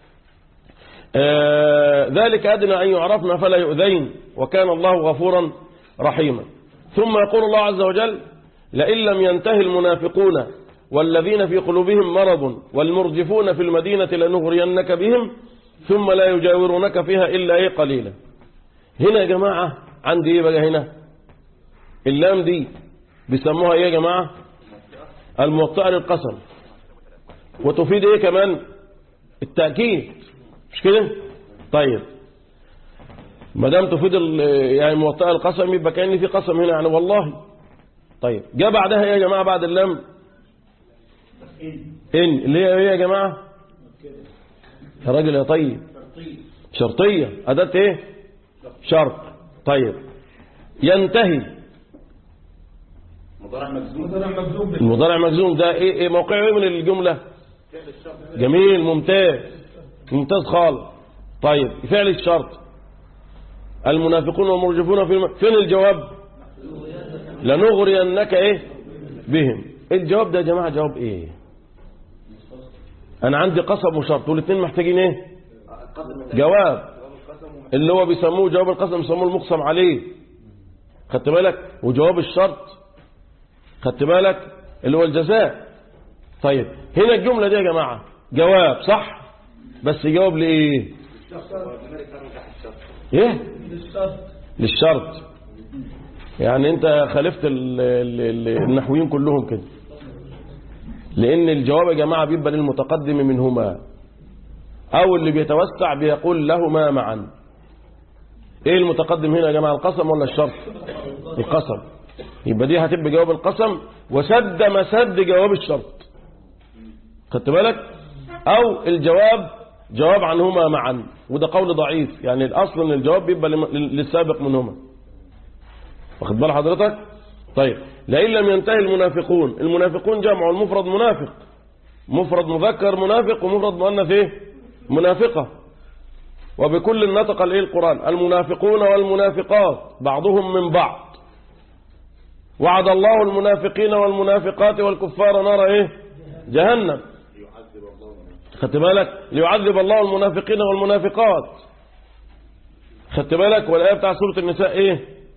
آه ذلك أدنى أن يعرفن فلا يؤذين وكان الله غفورا رحيما ثم يقول الله عز وجل لئن لم ينتهي المنافقون والذين في قلوبهم مرض والمرجفون في المدينة لنغرينك بهم ثم لا يجاورونك فيها إلا إيه قليلا هنا يا جماعة عندي إيه بقى هنا اللام دي بيسموها إيه يا جماعة الموطئة للقسم وتفيد إيه كمان التأكيد مش كده طيب ما دام تفيد ال- يعني موطئة القسم يبقى كأن في قسم هنا يعني والله طيب جاء بعدها إيه يا جماعة بعد اللام إن اللي هي إيه يا جماعة يا راجل يا طيب شرطية أداة إيه شرط طيب ينتهي مضارع مجزوم مضارع مجزوم به المضارع مجزوم ده ايه ايه موقعه ايه من الجملة جميل ممتاز ممتاز خالص طيب فعل الشرط المنافقون والمرجفون في الم... فين الجواب لنغرينك ايه بهم الجواب ده يا جماعة جواب ايه انا عندي قسم وشرط والاثنين محتاجين ايه جواب اللي هو بيسموه جواب القسم بيسموه المقسم عليه خدت بالك وجواب الشرط خدت بالك اللي هو الجزاء طيب هنا الجملة دي يا جماعة جواب صح بس جواب لإيه ايه للشرط للشرط يعني انت خالفت ال- ال- ال- النحويين كلهم كده لان الجواب يا جماعة بيبقى للمتقدم منهما او اللي بيتوسع بيقول لهما معا ايه المتقدم هنا يا جماعة القسم ولا الشرط القسم يبقى دي هتبقى جواب القسم وسد مسد جواب الشرط خدت بالك او الجواب جواب عنهما معا وده قول ضعيف يعني الاصل ان الجواب بيبقى لم- للسابق منهما واخد بال حضرتك طيب لئن لم ينتهي المنافقون المنافقون جمع المفرد منافق مفرد مذكر منافق ومفرد مؤنث ايه منافقه وبكل نطق الايه القران المنافقون والمنافقات بعضهم من بعض وعد الله المنافقين والمنافقات والكفار نار ايه جهنم خدت بالك ليعذب الله المنافقين والمنافقات خدت بالك والايه بتاع سوره النساء ايه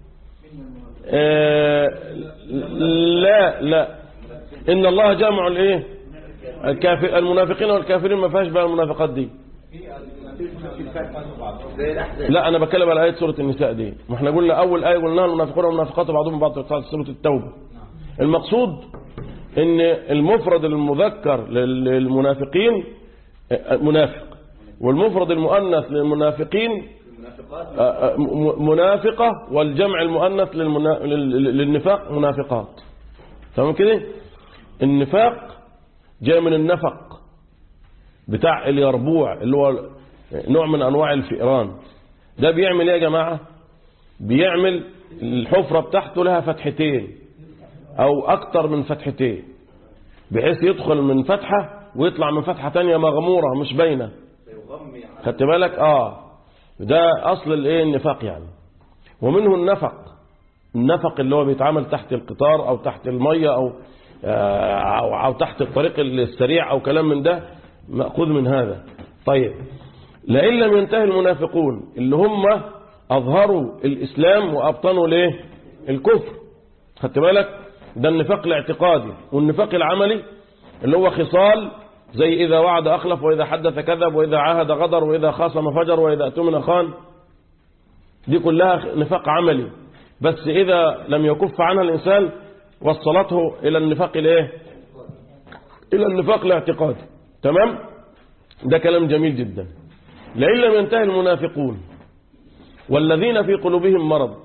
آه لا لا ان الله جامع الايه الكافر المنافقين والكافرين ما فيهاش بقى المنافقات دي في الفتح زي الأحزاب لا انا بتكلم على ايه سوره النساء دي ما احنا قلنا اول ايه قلناها المنافقون والمنافقات بعضهم بعض بتاعت سوره التوبه المقصود ان المفرد المذكر لل- للمنافقين آه، منافق والمفرد المؤنث للمنافقين آه، آه، م- منافقة والجمع المؤنث للمنا- لل- للنفاق منافقات تمام كده النفاق جاء من النفق بتاع اليربوع اللي هو نوع من انواع الفئران ده بيعمل ايه يا جماعة بيعمل الحفرة بتاعته لها فتحتين او اكتر من فتحتين بحيث يدخل من فتحة ويطلع من فتحة تانية مغمورة مش باينة خدت بالك اه ده اصل الايه النفاق يعني ومنه النفق النفق اللي هو بيتعمل تحت القطار او تحت المية او آه، او, أو تحت الطريق السريع او كلام من ده مأخوذ من هذا طيب لئن لم ينتهي المنافقون اللي هم اظهروا الاسلام وابطنوا ليه الكفر خدت بالك ده النفاق الاعتقادي والنفاق العملي اللي هو خصال زي إذا وعد أخلف وإذا حدث كذب وإذا عاهد غدر وإذا خاصم فجر وإذا أتمن خان دي كلها نفاق عملي بس إذا لم يكف عنها الإنسان وصلته إلى النفاق الإيه إلى النفاق الاعتقادي تمام ده كلام جميل جدا لئن لم ينتهي المنافقون والذين في قلوبهم مرض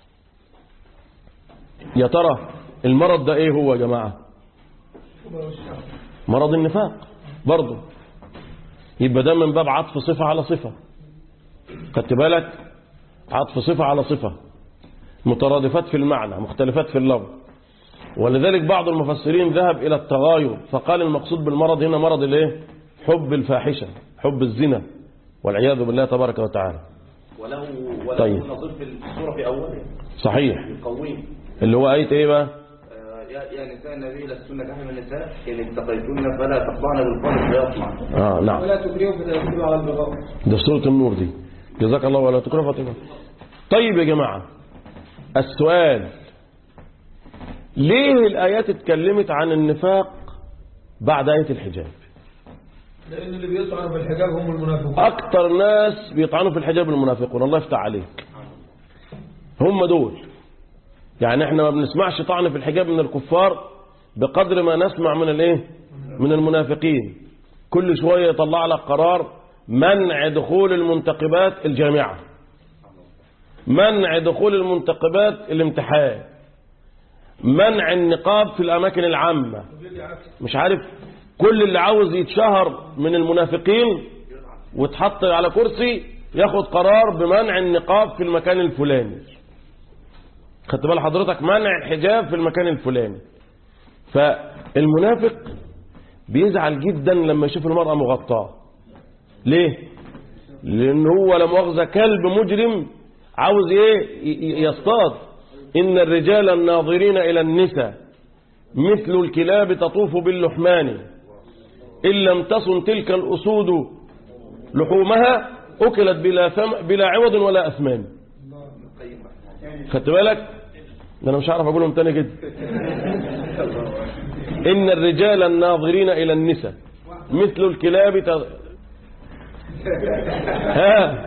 يا ترى المرض ده ايه هو يا جماعة مرض النفاق برضه يبقى ده من باب عطف صفة على صفة خدت بالك عطف صفة على صفة مترادفات في المعنى مختلفات في اللفظ ولذلك بعض المفسرين ذهب إلى التغاير فقال المقصود بالمرض هنا مرض الايه حب الفاحشة حب الزنا والعياذ بالله تبارك وتعالى وله وله طيب. نظير في السورة في أولها صحيح القويم اللي هو آية ايه بقى آه، يا يا نساء النبي لستن كحم النساء إن اتقيتن فلا تخضعن بالقول فيطمع اه نعم ولا تكرهوا فتيسروا على البغاء ده في سورة النور دي جزاك الله ولا تكره فاطمة طيب يا جماعة السؤال ليه الآيات اتكلمت عن النفاق بعد آية الحجاب لأن اللي بيطعنوا بالحجاب هم المنافقون أكتر ناس بيطعنوا في الحجاب المنافقون الله يفتح عليك هم دول يعني احنا ما بنسمعش طعن في الحجاب من الكفار بقدر ما نسمع من الايه من المنافقين كل شوية يطلع لك قرار منع دخول المنتقبات الجامعة منع دخول المنتقبات الامتحان منع النقاب في الأماكن العامة مش عارف كل اللي عاوز يتشهر من المنافقين وتحط على كرسي ياخد قرار بمنع النقاب في المكان الفلاني خدت بال حضرتك منع الحجاب في المكان الفلاني فالمنافق بيزعل جدا لما يشوف المرأة مغطاة ليه لان هو لا مؤاخذة كلب مجرم عاوز ايه ي- ي- يصطاد ان الرجال الناظرين الى النساء مثل الكلاب تطوف باللحمان ان لم تصن تلك الاسود لحومها اكلت بلا ثم بلا عوض ولا اثمان خدت بالك ده انا مش عارف اقولهم تاني كده ان الرجال الناظرين الى النساء مثل الكلاب ت... ها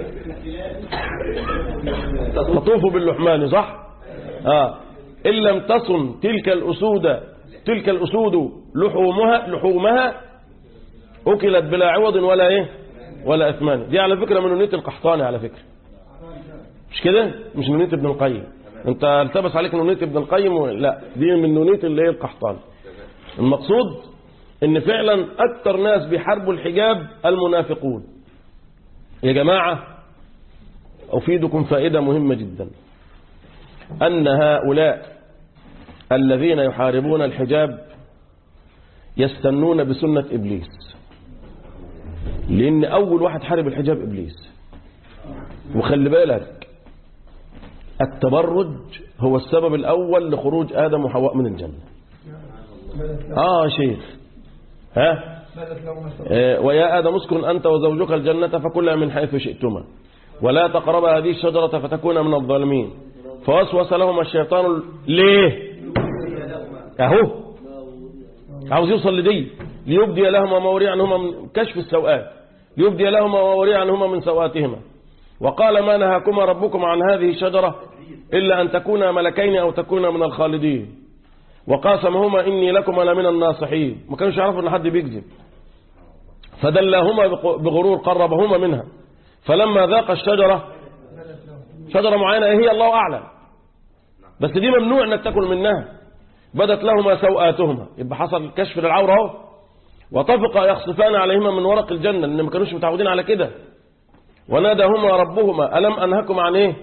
تطوف باللحمان صح اه ان لم تصن تلك الاسود تلك الاسود لحومها لحومها اكلت بلا عوض ولا ايه ولا اثمان دي على فكره من نونيه القحطاني على فكره مش كده مش نونيه ابن القيم انت التبس عليك نونيه ابن القيم و... لا دي من نونيه اللي هي القحطاني المقصود ان فعلا اكتر ناس بيحاربوا الحجاب المنافقون يا جماعه افيدكم فائده مهمه جدا ان هؤلاء الذين يحاربون الحجاب يستنون بسنه ابليس لان اول واحد حارب الحجاب ابليس وخلي بالك التبرج هو السبب الأول لخروج آدم وحواء من الجنة آه يا شيخ ها بدت لهم السبب. آه، ويا آدم اسكن أنت وزوجك الجنة فكلا من حيث شئتما ولا تقربا هذه الشجرة فتكونا من الظالمين فوسوس لهما الشيطان ليه أهو عاوز يوصل لدي ليبدي لهما ما وري عنهما من كشف السوءات ليبدي لهما ووري عنهما من سوآتهما وقال ما نهاكما ربكم عن هذه الشجرة إلا أن تكونا ملكين أو تكونا من الخالدين وقاسمهما إني لكما لمن الناصحين ما كانوش يعرفوا أن حد بيكذب فدلاهما بق- بغرور قربهما منها فلما ذاق الشجرة شجرة معينة هي الله أعلم بس دي ممنوع أنك تأكل منها بدت لهما سوآتهما يبقى حصل كشف للعورة اهو وطفق يخصفان عليهما من ورق الجنة لأن ما كانوش متعودين على كده وناداهما ربهما ألم أنهكم عن إيه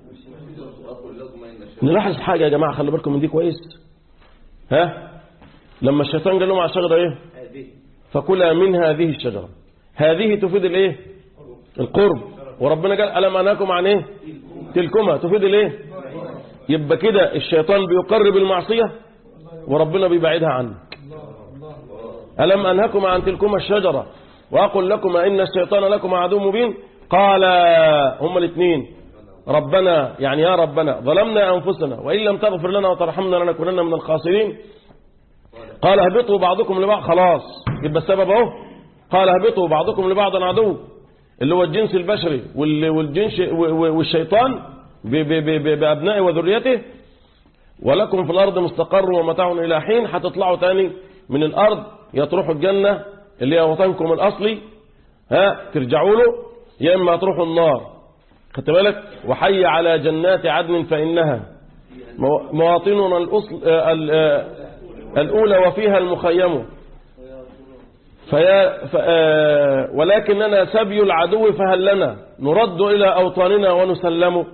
نلاحظ حاجة يا جماعة خلي بالكم من دي كويس ها لما الشيطان قال لهم على الشجرة إيه فكلا من هذه الشجرة هذه تفيد الإيه القرب وربنا قال ألم أنهكم عن إيه تلكما تفيد الإيه يبقى كده الشيطان بيقرب المعصية وربنا بيبعدها عنك ألم أنهكم عن تلكما الشجرة وأقول لكما إن الشيطان لكما عدو مبين قال هما الاثنين ربنا يعني يا ربنا ظلمنا أنفسنا وإن لم تغفر لنا وترحمنا لنكونن من الخاسرين قال اهبطوا بعضكم لبعض خلاص يبقى السبب اهو قال اهبطوا بعضكم لبعض عدو اللي هو الجنس البشري وال- والجنس والشيطان ب- ب- ب- ب- بأبنائه وذريته ولكم في الأرض مستقر ومتاع إلى حين هتطلعوا تاني من الأرض يا تروحوا الجنة اللي هي وطنكم الأصلي ها ترجعوا له يا إما تروحوا النار خدت بالك وحي على جنات عدن فإنها مو- مواطننا الأصل آه، ال- آه، الأولى وفيها المخيم فيا ف- آه، ولكننا سبي العدو فهل لنا نرد إلى أوطاننا ونسلم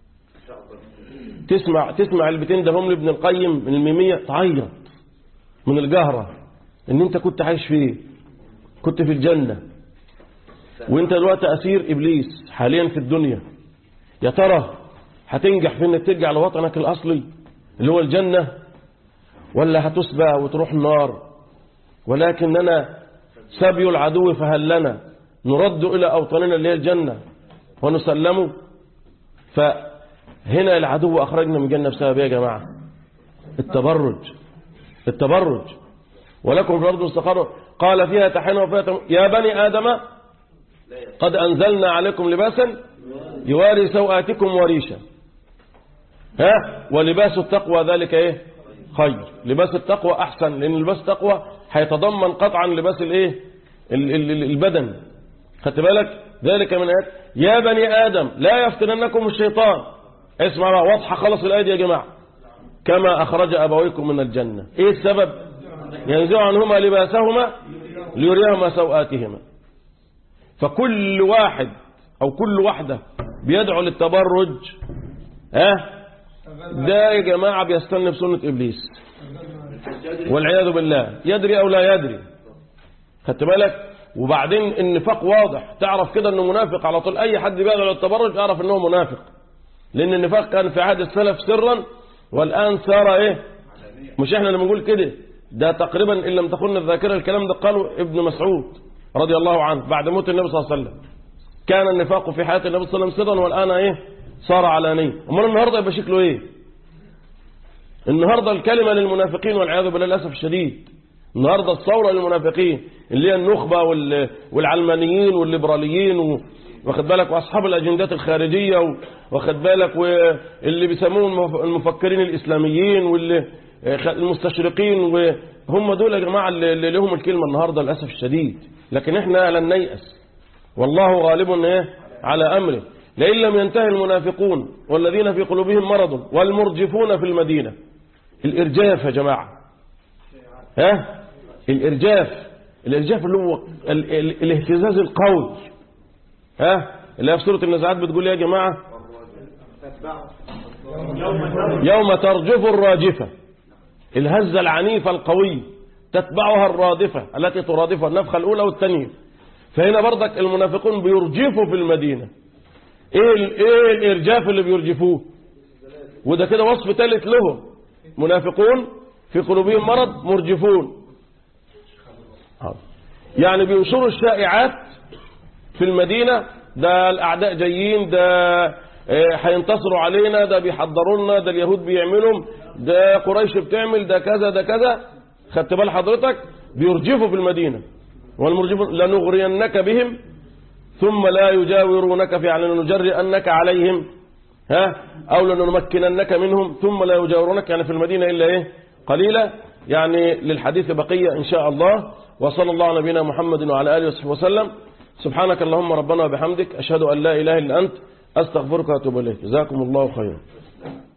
تسمع تسمع البيتين ده هم لابن القيم من الميمية تعيط من الجهرة ان انت كنت عايش فيه كنت في الجنة وانت دلوقتي اسير ابليس حاليا في الدنيا يا ترى هتنجح في انك ترجع لوطنك الاصلي اللي هو الجنة ولا هتسبى وتروح النار ولكننا سبي العدو فهل لنا نرد الى اوطاننا اللي هي الجنة ونسلمه فهنا العدو اخرجنا من الجنة بسبب ايه يا جماعة التبرج التبرج ولكم في الأرض مستقر قال فيها تحين وفيها تم... يا بني آدم قد أنزلنا عليكم لباسا يواري سوآتكم وريشا ها ولباس التقوى ذلك ايه خير لباس التقوى أحسن لأن لباس التقوى هيتضمن قطعا لباس الايه ال- ال- ال- البدن خدت بالك ذلك من آيات يا بني آدم لا يفتننكم الشيطان اسمع بقى واضحة خلص الآية دي يا جماعة كما أخرج أبويكم من الجنة إيه السبب ينزع عنهما لباسهما ليريهما سوآتهما فكل واحد أو كل واحدة بيدعو للتبرج ها ده يا جماعة بيستنى بسنة إبليس والعياذ بالله يدري أو لا يدري خدت بالك وبعدين النفاق واضح تعرف كده انه منافق على طول اي حد بيدعو للتبرج اعرف انه منافق لان النفاق كان في عهد السلف سرا والان صار ايه مش احنا اللي بنقول كده ده تقريبا ان لم تخن الذاكره الكلام ده قاله ابن مسعود رضي الله عنه بعد موت النبي صلى الله عليه وسلم كان النفاق في حياه النبي صلى الله عليه وسلم سرا والان ايه صار علانيا امال النهارده يبقى شكله ايه النهارده الكلمه للمنافقين والعياذ بالله للاسف الشديد النهارده الثوره للمنافقين اللي هي النخبه وال- والعلمانيين والليبراليين و- واخد بالك واصحاب الاجندات الخارجيه و- واخد بالك واللي بيسموهم المف- المفكرين الاسلاميين واللي خ- المستشرقين وهم دول يا جماعه اللي اللي لهم الكلمه النهارده للاسف الشديد لكن احنا لن نيأس والله غالب ايه على امره لئن لم ينتهي المنافقون والذين في قلوبهم مرض والمرجفون في المدينه الارجاف يا جماعه ها الارجاف الارجاف اللي هو ال ال الاهتزاز القوي ها اللي هي في سوره النزعات بتقول إيه يا جماعه يوم ترجف الراجفه الهزه العنيفه القويه تتبعها الرادفه التي ترادفها النفخه الاولى والثانيه فهنا برضك المنافقون بيرجفوا في المدينه ايه ال- ايه الارجاف اللي بيرجفوه وده كده وصف ثالث لهم منافقون في قلوبهم مرض مرجفون يعني بينشروا الشائعات في المدينة ده الأعداء جايين ده آه، هينتصروا علينا ده بيحضروا لنا ده اليهود بيعملوا ده قريش بتعمل ده كذا ده كذا خدت بال حضرتك بيرجفوا في المدينة والمرجفون لنغرينك بهم ثم لا يجاورونك في يعني نجري أنك عليهم ها أو لنمكننك منهم ثم لا يجاورونك يعني في المدينة إلا إيه قليلا يعني للحديث بقية إن شاء الله وصلى الله على نبينا محمد وعلى آله وصحبه وسلم سبحانك اللهم ربنا وبحمدك أشهد أن لا إله إلا أنت أستغفرك وأتوب إليك جزاكم الله خيرا